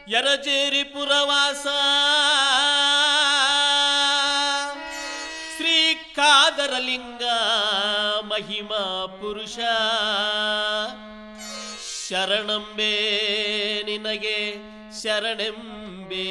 ಯರಜೇರಿ ಪುರವಾಸ ಶ್ರೀ ಕಾದರಲಿಂಗ ಮಹಿಮಾ ಪುರುಷ ಶರಣಂಬೆ ನಿನಗೆ ಶರಣೆಂಬೆ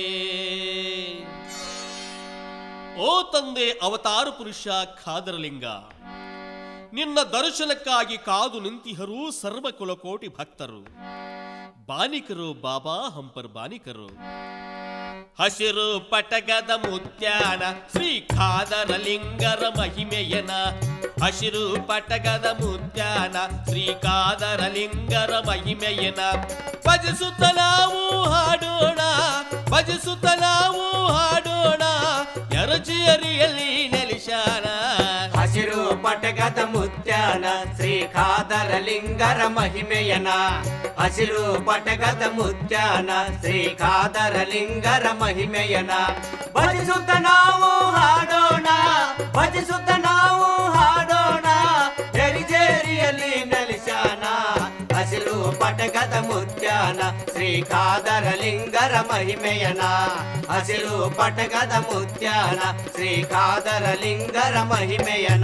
ಓ ತಂದೆ ಅವತಾರ ಪುರುಷ ಖಾದರಲಿಂಗ ನಿನ್ನ ದರ್ಶನಕ್ಕಾಗಿ ಕಾದು ನಿಂತಿಹರು ಸರ್ವ ಕುಲಕೋಟಿ ಭಕ್ತರು ಬಾನಿಕರು ಬಾಬಾ ಹಂಪರ್ ಬಾನಿಕರು ಹಸಿರು ಪಟಗದ ಮುತ್ಯಾನ ಶ್ರೀ ಖಾದರಲಿಂಗರ ಮಹಿಮೆಯನ ಹಸಿರು ಪಟಗದ ಮುತ್ಯಾನ ಶ್ರೀ ಖಾದರಲಿಂಗರ ಮಹಿಮೆಯನ ಭಜಿಸುತ್ತ ನಾವು ಹಾಡೋಣ ಭಜಿಸುತ್ತ ನಾವು ಹಾಡೋಣ ಎರಜಿಯರಿಯಲ್ಲಿ ನೆಲಿಶಾನ ಹಸಿರು ಪಟಗದ ಮುತ್ಯಾನ ಶ್ರೀ ಖಾದರಲಿಂಗರ ಮಹಿಮೆಯನ ಹಸಿರು ಪಟಗದ ಮುತ್ಯಾನ ಶ್ರೀ ಖಾದರಲಿಂಗರ ಮಹಿಮೆಯನ ಭಜಿಸುತ್ತ ನಾವು ಹಾಡೋಣ ಭಜಿಸುತ್ತ ನಾವು ಹಾಡೋಣ ಜರಿಜೇರಿಯಲ್ಲಿ ನೆಲೆಸಾನ ಹಸಿರು ಪಟಗದ ಮುತ್ಯಾನ ಶ್ರೀ ಖಾದರಲಿಂಗರ ಮಹಿಮೆಯನ ಹಸಿರು ಪಟಗದ ಮುತ್ಯಾನ ಶ್ರೀ ಖಾದರಲಿಂಗರ ಮಹಿಮೆಯನ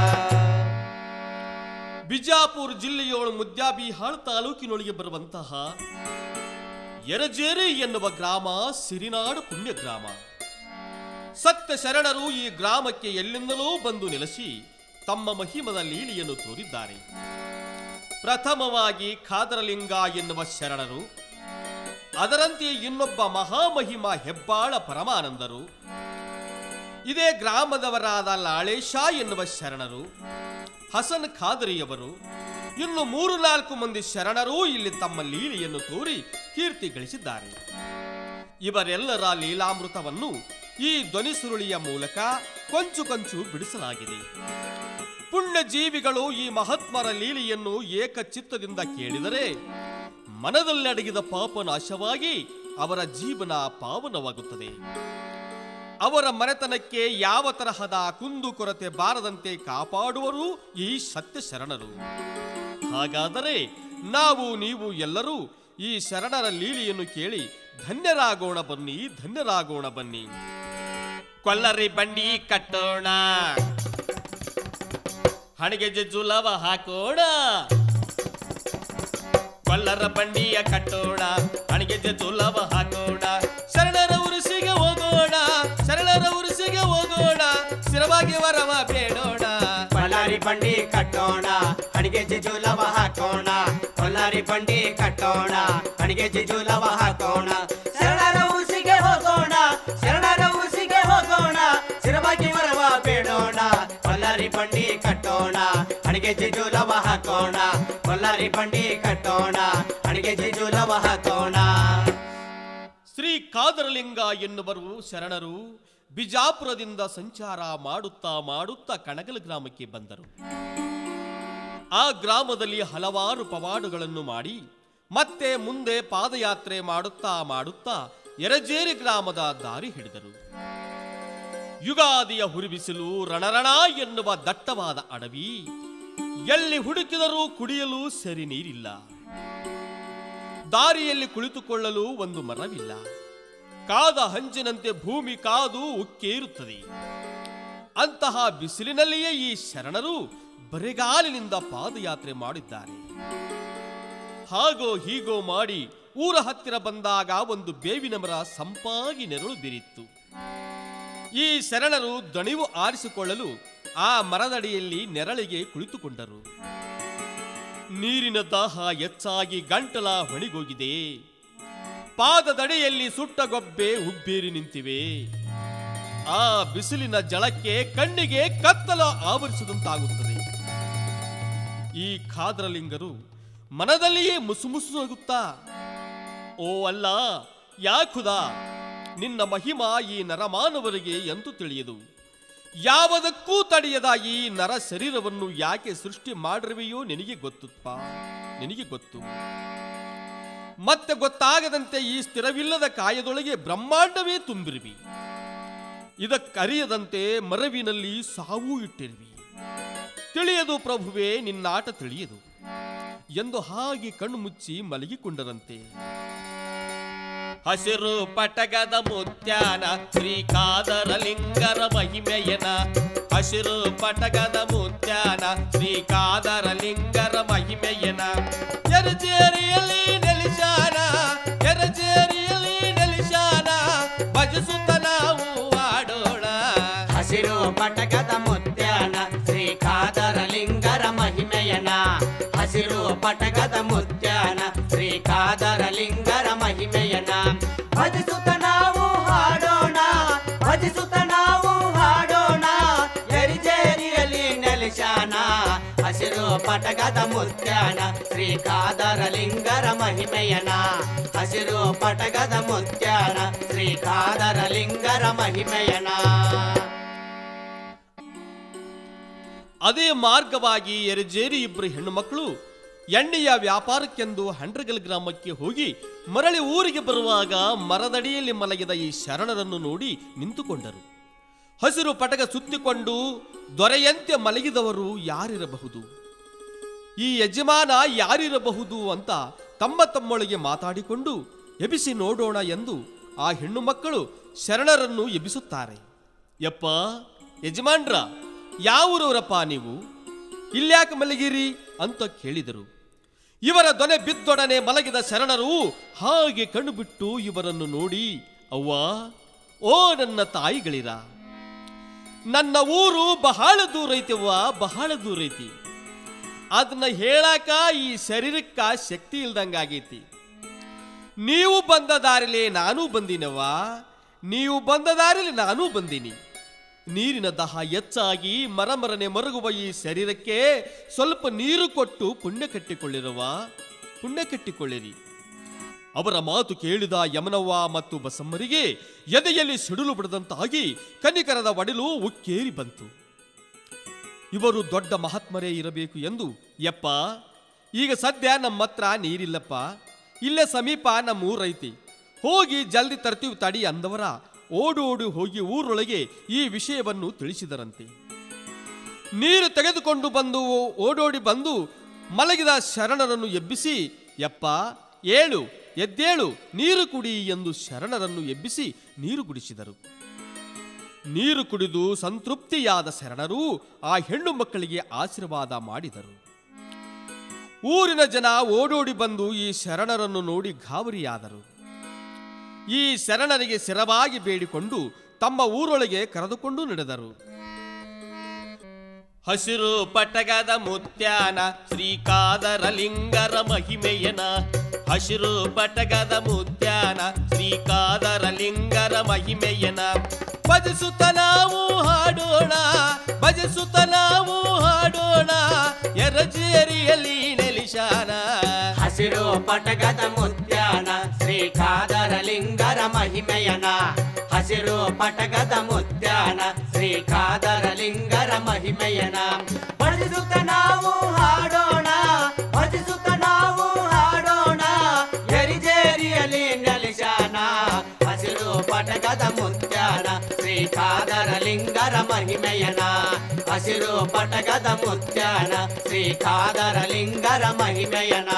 ಬಿಜಾಪುರ ಜಿಲ್ಲೆಯೋಳು ಮುದ್ಯಾಬಿಹಾಳ್ ತಾಲೂಕಿನೊಳಗೆ ಬರುವಂತಹ ಯರಜೇರಿ ಎನ್ನುವ ಗ್ರಾಮ ಸಿರಿನಾಡು ಪುಣ್ಯ ಗ್ರಾಮ ಸತ್ಯ ಶರಣರು ಈ ಗ್ರಾಮಕ್ಕೆ ಎಲ್ಲಿಂದಲೂ ಬಂದು ನೆಲೆಸಿ ತಮ್ಮ ಮಹಿಮದ ಲೀಲೆಯನ್ನು ತೋರಿದ್ದಾರೆ ಪ್ರಥಮವಾಗಿ ಖಾದರಲಿಂಗ ಎನ್ನುವ ಶರಣರು ಅದರಂತೆ ಇನ್ನೊಬ್ಬ ಮಹಾಮಹಿಮ ಹೆಬ್ಬಾಳ ಪರಮಾನಂದರು ಇದೇ ಗ್ರಾಮದವರಾದ ಲಾಳೇಶ ಎನ್ನುವ ಶರಣರು ಹಸನ್ ಖಾದರಿಯವರು ಇನ್ನು ಮೂರು ನಾಲ್ಕು ಮಂದಿ ಶರಣರೂ ಇಲ್ಲಿ ತಮ್ಮ ಲೀಲೆಯನ್ನು ತೋರಿ ಕೀರ್ತಿ ಗಳಿಸಿದ್ದಾರೆ ಇವರೆಲ್ಲರ ಲೀಲಾಮೃತವನ್ನು ಈ ಧ್ವನಿ ಸುರುಳಿಯ ಮೂಲಕ ಕೊಂಚು ಕೊಂಚು ಬಿಡಿಸಲಾಗಿದೆ ಪುಣ್ಯ ಜೀವಿಗಳು ಈ ಮಹಾತ್ಮರ ಲೀಲೆಯನ್ನು ಏಕಚಿತ್ತದಿಂದ ಕೇಳಿದರೆ ಮನದಲ್ಲಡಗಿದ ಪಾಪ ನಾಶವಾಗಿ ಅವರ ಜೀವನ ಪಾವನವಾಗುತ್ತದೆ ಅವರ ಮನೆತನಕ್ಕೆ ಯಾವ ತರಹದ ಕುಂದು ಕೊರತೆ ಬಾರದಂತೆ ಕಾಪಾಡುವರು ಈ ಸತ್ಯ ಶರಣರು ಹಾಗಾದರೆ ನಾವು ನೀವು ಎಲ್ಲರೂ ಈ ಶರಣರ ಲೀಲೆಯನ್ನು ಕೇಳಿ ಧನ್ಯರಾಗೋಣ ಬನ್ನಿ ಧನ್ಯರಾಗೋಣ ಬನ್ನಿ ಕೊಲ್ಲರಿ ಬಂಡಿ ಕಟ್ಟೋಣ ಹಣಿಗೆ ಜುಲವ ಹಾಕೋಣ ಕೊಲ್ಲರ ಬಂಡಿಯ ಕಟ್ಟೋಣ ಹಣಿಗೆ ಜುಲವ ಹಾಕೋಣ ಶರಣರ ಉರುಸಿಗೆ ಹೋಗೋಣ ಶರಣರ ಉರುಸಿಗೆ ಹೋಗೋಣ ಸ್ಥಿರವಾಗಿ ವರವ ಬೇಡೋಣ ಬಳ್ಳಾರಿ ಬಂಡಿ ಕಟ್ಟೋಣ ಅಡಿಗೆ ಜಿಜುಲವ ಹಾಕೋಣ ಬಳ್ಳಾರಿ ಬಂಡಿ ಕಟ್ಟೋಣ ಅಡಿಗೆ ಜಿಜುಲವ ಹಾಕೋಣ ಶರಣರ ಊಸಿಗೆ ಹೋಗೋಣ ಶರಣರ ಊಸಿಗೆ ಹೋಗೋಣ ಸ್ಥಿರವಾಗಿ ವರವ ಬೇಡೋಣ ಬಳ್ಳಾರಿ ಬಂಡಿ ಕಟ್ಟೋಣ ಅಡಿಗೆ ಜಿಜುಲವ ಹಾಕೋಣ ಬಳ್ಳಾರಿ ಬಂಡಿ ಕಟ್ಟೋಣ ಅಡಿಗೆ ಜಿಜುಲವ ಹಾಕೋಣ ಶ್ರೀ ಕಾದರಲಿಂಗ ಎನ್ನುವರು ಶರಣರು ಬಿಜಾಪುರದಿಂದ ಸಂಚಾರ ಮಾಡುತ್ತಾ ಮಾಡುತ್ತಾ ಕಣಗಲ್ ಗ್ರಾಮಕ್ಕೆ ಬಂದರು ಆ ಗ್ರಾಮದಲ್ಲಿ ಹಲವಾರು ಪವಾಡುಗಳನ್ನು ಮಾಡಿ ಮತ್ತೆ ಮುಂದೆ ಪಾದಯಾತ್ರೆ ಮಾಡುತ್ತಾ ಮಾಡುತ್ತಾ ಯರಜೇರಿ ಗ್ರಾಮದ ದಾರಿ ಹಿಡಿದರು ಯುಗಾದಿಯ ಹುರಿಬಿಸಿಲು ರಣರಣ ಎನ್ನುವ ದಟ್ಟವಾದ ಅಡವಿ ಎಲ್ಲಿ ಹುಡುಕಿದರೂ ಕುಡಿಯಲು ಸರಿ ನೀರಿಲ್ಲ ದಾರಿಯಲ್ಲಿ ಕುಳಿತುಕೊಳ್ಳಲು ಒಂದು ಮರವಿಲ್ಲ ಕಾದ ಹಂಚಿನಂತೆ ಭೂಮಿ ಕಾದು ಉಕ್ಕೇರುತ್ತದೆ ಅಂತಹ ಬಿಸಿಲಿನಲ್ಲಿಯೇ ಈ ಶರಣರು ಬರೆಗಾಲಿನಿಂದ ಪಾದಯಾತ್ರೆ ಮಾಡಿದ್ದಾರೆ ಹಾಗೋ ಹೀಗೋ ಮಾಡಿ ಊರ ಹತ್ತಿರ ಬಂದಾಗ ಒಂದು ಬೇವಿನ ಮರ ಸಂಪಾಗಿ ನೆರಳು ಬೀರಿತ್ತು ಈ ಶರಣರು ದಣಿವು ಆರಿಸಿಕೊಳ್ಳಲು ಆ ಮರದಡಿಯಲ್ಲಿ ನೆರಳಿಗೆ ಕುಳಿತುಕೊಂಡರು ನೀರಿನ ದಾಹ ಹೆಚ್ಚಾಗಿ ಗಂಟಲ ಹೊಣಿಗೋಗಿದೆ ಪಾದದಡಿಯಲ್ಲಿ ಸುಟ್ಟ ಗೊಬ್ಬೆ ಉಬ್ಬೇರಿ ನಿಂತಿವೆ ಆ ಬಿಸಿಲಿನ ಜಳಕ್ಕೆ ಕಣ್ಣಿಗೆ ಕತ್ತಲ ಆವರಿಸಿದಂತಾಗುತ್ತದೆ ಈ ಖಾದ್ರಲಿಂಗರು ಮನದಲ್ಲಿಯೇ ಮುಸುಮುಸು ನಗುತ್ತಾ ಓ ಅಲ್ಲ ಯಾಖುದ ನಿನ್ನ ಮಹಿಮಾ ಈ ನರಮಾನವರಿಗೆ ಎಂದು ತಿಳಿಯದು ಯಾವುದಕ್ಕೂ ತಡೆಯದ ಈ ನರ ಶರೀರವನ್ನು ಯಾಕೆ ಸೃಷ್ಟಿ ಮಾಡಿರುವೆಯೋ ನಿನಗೆ ಗೊತ್ತುಪ್ಪ ನಿನಗೆ ಗೊತ್ತು ಮತ್ತೆ ಗೊತ್ತಾಗದಂತೆ ಈ ಸ್ಥಿರವಿಲ್ಲದ ಕಾಯದೊಳಗೆ ಬ್ರಹ್ಮಾಂಡವೇ ತುಂಬಿರುವಿ ಇದಕ್ಕರಿಯದಂತೆ ಮರವಿನಲ್ಲಿ ಸಾವು ಇಟ್ಟಿರುವಿ ತಿಳಿಯದು ಪ್ರಭುವೇ ನಿನ್ನಾಟ ತಿಳಿಯದು ಎಂದು ಹಾಗೆ ಕಣ್ಣು ಮುಚ್ಚಿ ಮಲಗಿಕೊಂಡರಂತೆ ಹಸಿರು ಪಟಗದ ಮುತ್ಯಾನ ಶ್ರೀಕಾದರ ಲಿಂಗರ ಮಹಿಮೆಯನ ಹಸಿರು ಪಟಗದ ಮುತ್ಯಾನ ಶ್ರೀಕಾದರ ಲಿಂಗರ ಮಹಿಮೆಯನ ಎರಜೇರಿಯಲ್ಲಿ ನೆಲಿಶಾನ ಎರಜೇರಿಯಲ್ಲಿ ನೆಲಿಶಾನ ಭಜಿಸುತ್ತ ನಾವು ಆಡೋಣ ಹಸಿರು ಪಟಕದ ಮುತ್ಯಾನ ಶ್ರೀಕಾದರ ಲಿಂಗರ ಮಹಿಮೆಯನ ಹಸಿರು ಪಟಕದ ಮುತ್ಯಾನ ಶ್ರೀಕಾದರ ಲಿಂಗರ ಮಹಿಮೆಯನ ಭಜಿಸುತ್ತ ನಾವು ಹಾಡೋಣ ಭಜಿಸುತ್ತ ನಾವು ಹಾಡೋಣ ಎರಿಜೇರಿಯಲ್ಲಿ ನೆಲೆಶಾನ ಹಸಿರು ಪಟಕದ ಮುತ್ಯಾನ ಶ್ರೀಕಾದರ ಲಿಂಗರ ಮಹಿಮೆಯನ ಹಸಿರು ಪಟಕದ ಮುತ್ಯಾನ ಶ್ರೀಕಾದರ ಲಿಂಗರ ಮಹಿಮೆಯನ ಅದೇ ಮಾರ್ಗವಾಗಿ ಎರಜೇರಿ ಇಬ್ಬರು ಹೆಣ್ಣು ಮಕ್ಕಳು ಎಣ್ಣೆಯ ವ್ಯಾಪಾರಕ್ಕೆಂದು ಹಂಡ್ರಗಲ್ ಗ್ರಾಮಕ್ಕೆ ಹೋಗಿ ಮರಳಿ ಊರಿಗೆ ಬರುವಾಗ ಮರದಡಿಯಲ್ಲಿ ಮಲಗಿದ ಈ ಶರಣರನ್ನು ನೋಡಿ ನಿಂತುಕೊಂಡರು ಹಸಿರು ಪಟಕ ಸುತ್ತಿಕೊಂಡು ದೊರೆಯಂತೆ ಮಲಗಿದವರು ಯಾರಿರಬಹುದು ಈ ಯಜಮಾನ ಯಾರಿರಬಹುದು ಅಂತ ತಮ್ಮ ತಮ್ಮೊಳಗೆ ಮಾತಾಡಿಕೊಂಡು ಎಬಿಸಿ ನೋಡೋಣ ಎಂದು ಆ ಹೆಣ್ಣು ಮಕ್ಕಳು ಶರಣರನ್ನು ಎಬ್ಬಿಸುತ್ತಾರೆ ಯಪ್ಪ ಯಜಮಾನ್ರ ಯಾವೂರವರಪ್ಪ ನೀವು ಇಲ್ಯಾಕೆ ಮಲಗಿರಿ ಅಂತ ಕೇಳಿದರು ಇವರ ದೊನೆ ಬಿದ್ದೊಡನೆ ಮಲಗಿದ ಶರಣರು ಹಾಗೆ ಕಣ್ಣು ಬಿಟ್ಟು ಇವರನ್ನು ನೋಡಿ ಅವ್ವ ಓ ನನ್ನ ತಾಯಿಗಳಿರ ನನ್ನ ಊರು ಬಹಳ ದೂರ ಐತಿವ್ವ ಬಹಳ ದೂರ ಐತಿ ಅದನ್ನ ಹೇಳಾಕ ಈ ಶರೀರಕ್ಕ ಶಕ್ತಿ ಇಲ್ದಂಗಾಗೈತಿ ನೀವು ಬಂದ ದಾರಿಲಿ ನಾನೂ ಬಂದಿನವ್ವ ನೀವು ಬಂದ ದಾರಿಲಿ ನಾನೂ ಬಂದೀನಿ ನೀರಿನ ದಹ ಹೆಚ್ಚಾಗಿ ಮರಮರನೆ ಮರುಗುವ ಈ ಶರೀರಕ್ಕೆ ಸ್ವಲ್ಪ ನೀರು ಕೊಟ್ಟು ಪುಣ್ಯ ಕಟ್ಟಿಕೊಳ್ಳಿರವ ಪುಣ್ಯ ಕಟ್ಟಿಕೊಳ್ಳಿರಿ ಅವರ ಮಾತು ಕೇಳಿದ ಯಮನವ್ವ ಮತ್ತು ಬಸಮ್ಮರಿಗೆ ಎದೆಯಲ್ಲಿ ಸಿಡಿಲು ಬಿಡದಂತಾಗಿ ಕನಿಕರದ ಒಡಲು ಉಕ್ಕೇರಿ ಬಂತು ಇವರು ದೊಡ್ಡ ಮಹಾತ್ಮರೇ ಇರಬೇಕು ಎಂದು ಯಪ್ಪ ಈಗ ಸದ್ಯ ನಮ್ಮ ಹತ್ರ ನೀರಿಲ್ಲಪ್ಪ ಇಲ್ಲೇ ಸಮೀಪ ನಮ್ಮ ಊರೈತಿ ಹೋಗಿ ಜಲ್ದಿ ತರ್ತೀವಿ ತಡಿ ಅಂದವರ ಓಡೋಡಿ ಹೋಗಿ ಊರೊಳಗೆ ಈ ವಿಷಯವನ್ನು ತಿಳಿಸಿದರಂತೆ ನೀರು ತೆಗೆದುಕೊಂಡು ಬಂದು ಓಡೋಡಿ ಬಂದು ಮಲಗಿದ ಶರಣರನ್ನು ಎಬ್ಬಿಸಿ ಯಪ್ಪ ಏಳು ಎದ್ದೇಳು ನೀರು ಕುಡಿ ಎಂದು ಶರಣರನ್ನು ಎಬ್ಬಿಸಿ ನೀರು ಕುಡಿಸಿದರು ನೀರು ಕುಡಿದು ಸಂತೃಪ್ತಿಯಾದ ಶರಣರು ಆ ಹೆಣ್ಣು ಮಕ್ಕಳಿಗೆ ಆಶೀರ್ವಾದ ಮಾಡಿದರು ಊರಿನ ಜನ ಓಡೋಡಿ ಬಂದು ಈ ಶರಣರನ್ನು ನೋಡಿ ಗಾಬರಿಯಾದರು ಈ ಶರಣರಿಗೆ ಸ್ಥಿರವಾಗಿ ಬೇಡಿಕೊಂಡು ತಮ್ಮ ಊರೊಳಗೆ ಕರೆದುಕೊಂಡು ನಡೆದರು ಹಸಿರು ಪಟಗದ ಮುತ್ಯಾನ ಶ್ರೀಕಾದರ ಲಿಂಗರ ಮಹಿಮೆಯನ ಹಸಿರು ಪಟಗದ ಮುತ್ಯಾನ ಶ್ರೀಕಾದರ ಲಿಂಗರ ಮಹಿಮೆಯನ ಭಜಿಸುತ್ತ ನಾವು ಹಾಡೋಣ ಭಜಿಸುತ್ತ ನಾವು ಹಾಡೋಣ ಎರಜೇರಿಯಲ್ಲಿ ನೆಲಿಶಾನ ಹಸಿರು ಪಟಕದ ಮುತ್ಯಾನ ಶ್ರೀಕಾದರ ಲಿಂಗರ ಮಹಿಮೆಯನ ಹಸಿರು ಪಟಕದ ಮುತ್ಯಾನ ಶ್ರೀಕಾದರ ಲಿಂಗರ ಮಹಿಮೆಯನ ಭಜಿಸುತ್ತ ನಾವು ಹಾಡೋಣ ಭಜಿಸುತ್ತ ನಾವು ಹಾಡೋಣ ಎರಿಜೇರಿಯಲ್ಲಿ ನೆಲೆಶಾನ ಹಸಿರು ಪಟಕದ ಮುತ್ಯಾನ ಶ್ರೀಕಾದರ ಲಿಂಗರ ಮಹಿಮೆಯನ ಹಸಿರು ಪಟಕದ ಮುತ್ಯಾನ ಶ್ರೀಕಾದರ ಲಿಂಗರ ಮಹಿಮೆಯನ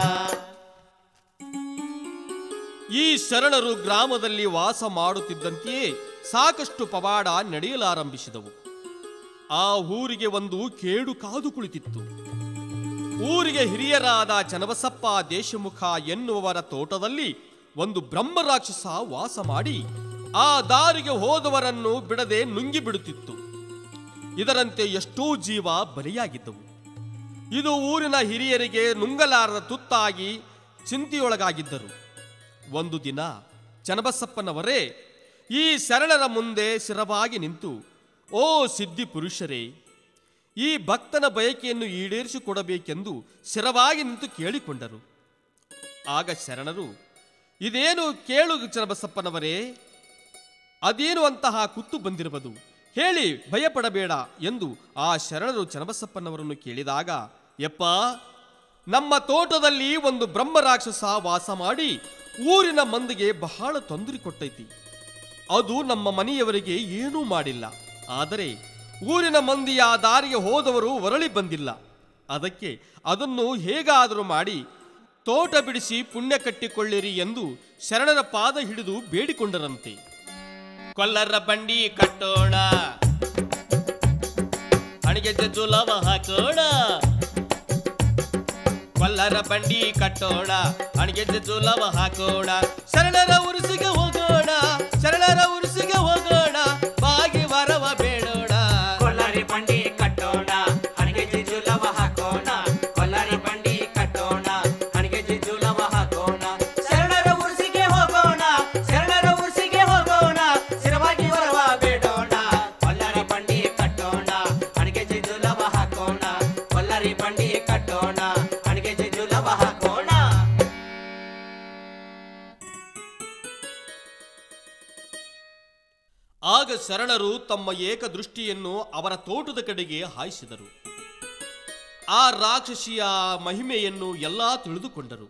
ಈ ಶರಣರು ಗ್ರಾಮದಲ್ಲಿ ವಾಸ ಮಾಡುತ್ತಿದ್ದಂತೆಯೇ ಸಾಕಷ್ಟು ಪವಾಡ ನಡೆಯಲಾರಂಭಿಸಿದವು ಆ ಊರಿಗೆ ಒಂದು ಕೇಡು ಕಾದು ಕುಳಿತಿತ್ತು ಊರಿಗೆ ಹಿರಿಯರಾದ ಚನ್ನಬಸಪ್ಪ ದೇಶಮುಖ ಎನ್ನುವವರ ತೋಟದಲ್ಲಿ ಒಂದು ಬ್ರಹ್ಮರಾಕ್ಷಸ ವಾಸ ಮಾಡಿ ಆ ದಾರಿಗೆ ಹೋದವರನ್ನು ಬಿಡದೆ ನುಂಗಿ ಬಿಡುತ್ತಿತ್ತು ಇದರಂತೆ ಎಷ್ಟೋ ಜೀವ ಬಲಿಯಾಗಿದ್ದವು ಇದು ಊರಿನ ಹಿರಿಯರಿಗೆ ನುಂಗಲಾರದ ತುತ್ತಾಗಿ ಚಿಂತೆಯೊಳಗಾಗಿದ್ದರು ಒಂದು ದಿನ ಚನ್ನಬಸಪ್ಪನವರೇ ಈ ಶರಣರ ಮುಂದೆ ಶಿರವಾಗಿ ನಿಂತು ಓ ಸಿದ್ಧಿ ಪುರುಷರೇ ಈ ಭಕ್ತನ ಬಯಕೆಯನ್ನು ಈಡೇರಿಸಿಕೊಡಬೇಕೆಂದು ಶಿರವಾಗಿ ನಿಂತು ಕೇಳಿಕೊಂಡರು ಆಗ ಶರಣರು ಇದೇನು ಕೇಳು ಚನ್ನಬಸಪ್ಪನವರೇ ಅದೇನು ಅಂತಹ ಕುತ್ತು ಬಂದಿರುವುದು ಹೇಳಿ ಭಯಪಡಬೇಡ ಎಂದು ಆ ಶರಣರು ಚನ್ನಬಸಪ್ಪನವರನ್ನು ಕೇಳಿದಾಗ ಯಪ್ಪ ನಮ್ಮ ತೋಟದಲ್ಲಿ ಒಂದು ಬ್ರಹ್ಮರಾಕ್ಷಸ ವಾಸ ಮಾಡಿ ಊರಿನ ಮಂದಿಗೆ ಬಹಳ ತೊಂದರೆ ಕೊಟ್ಟೈತಿ ಅದು ನಮ್ಮ ಮನೆಯವರಿಗೆ ಏನೂ ಮಾಡಿಲ್ಲ ಆದರೆ ಊರಿನ ಮಂದಿ ಆ ದಾರಿಗೆ ಹೋದವರು ಹೊರಳಿ ಬಂದಿಲ್ಲ ಅದಕ್ಕೆ ಅದನ್ನು ಹೇಗಾದರೂ ಮಾಡಿ ತೋಟ ಬಿಡಿಸಿ ಪುಣ್ಯ ಕಟ್ಟಿಕೊಳ್ಳಿರಿ ಎಂದು ಶರಣರ ಪಾದ ಹಿಡಿದು ಬೇಡಿಕೊಂಡರಂತೆ ಕೊಲ್ಲರ ಬಂಡಿ ಕಟ್ಟೋಣ ಹಣಿಗೆ ಜುಲವ ಹಾಕೋಣ ಕೊಲ್ಲರ ಬಂಡಿ ಕಟ್ಟೋಣ ಹಣಿಗೆ ಜುಲವ ಹಾಕೋಣ ಶರಣರ ಉರುಸಿಗೆ ಹೋಗೋಣ ಶರಣರ ಉರುಸಿಗೆ ಹೋಗೋಣ ಬಾಗಿ ವರವ ಬೇಡೋಣ ಕೊಲ್ಲರಿ ಬಂಡಿ ಕಟ್ಟೋಣ ಹಣಿಗೆ ಜಿಜುಲವ ಹಾಕೋಣ ಕೊಲ್ಲರಿ ಬಂಡಿ ಕಟ್ಟೋಣ ಹಣಿಗೆ ಜಿಜುಲವ ಹಾಕೋಣ ಶರಣರ ಉರ್ಸಿಗೆ ಹೋಗೋಣ ಶರಣರ ಉರ್ಸಿಗೆ ಹೋಗೋಣ ಸ್ಥಿರವಾಗಿ ಹೊರವ ಬೇಡೋಣ ಕೊಲ್ಲರಿ ಬಂಡಿ ಕಟ್ಟೋಣ ಹಣಿಗೆ ಜಿಜುಲವ ಹಾಕೋಣ ಕೊಲ್ಲರಿ ಬಂಡಿ ಕಟ್ಟೋಣ ಹಣಿಗೆ ಜಿಜುಲವ ಹಾಕೋಣ ಆಗ ಶರಣರು ತಮ್ಮ ಏಕದೃಷ್ಟಿಯನ್ನು ಅವರ ತೋಟದ ಕಡೆಗೆ ಹಾಯಿಸಿದರು ಆ ರಾಕ್ಷಸಿಯ ಮಹಿಮೆಯನ್ನು ಎಲ್ಲಾ ತಿಳಿದುಕೊಂಡರು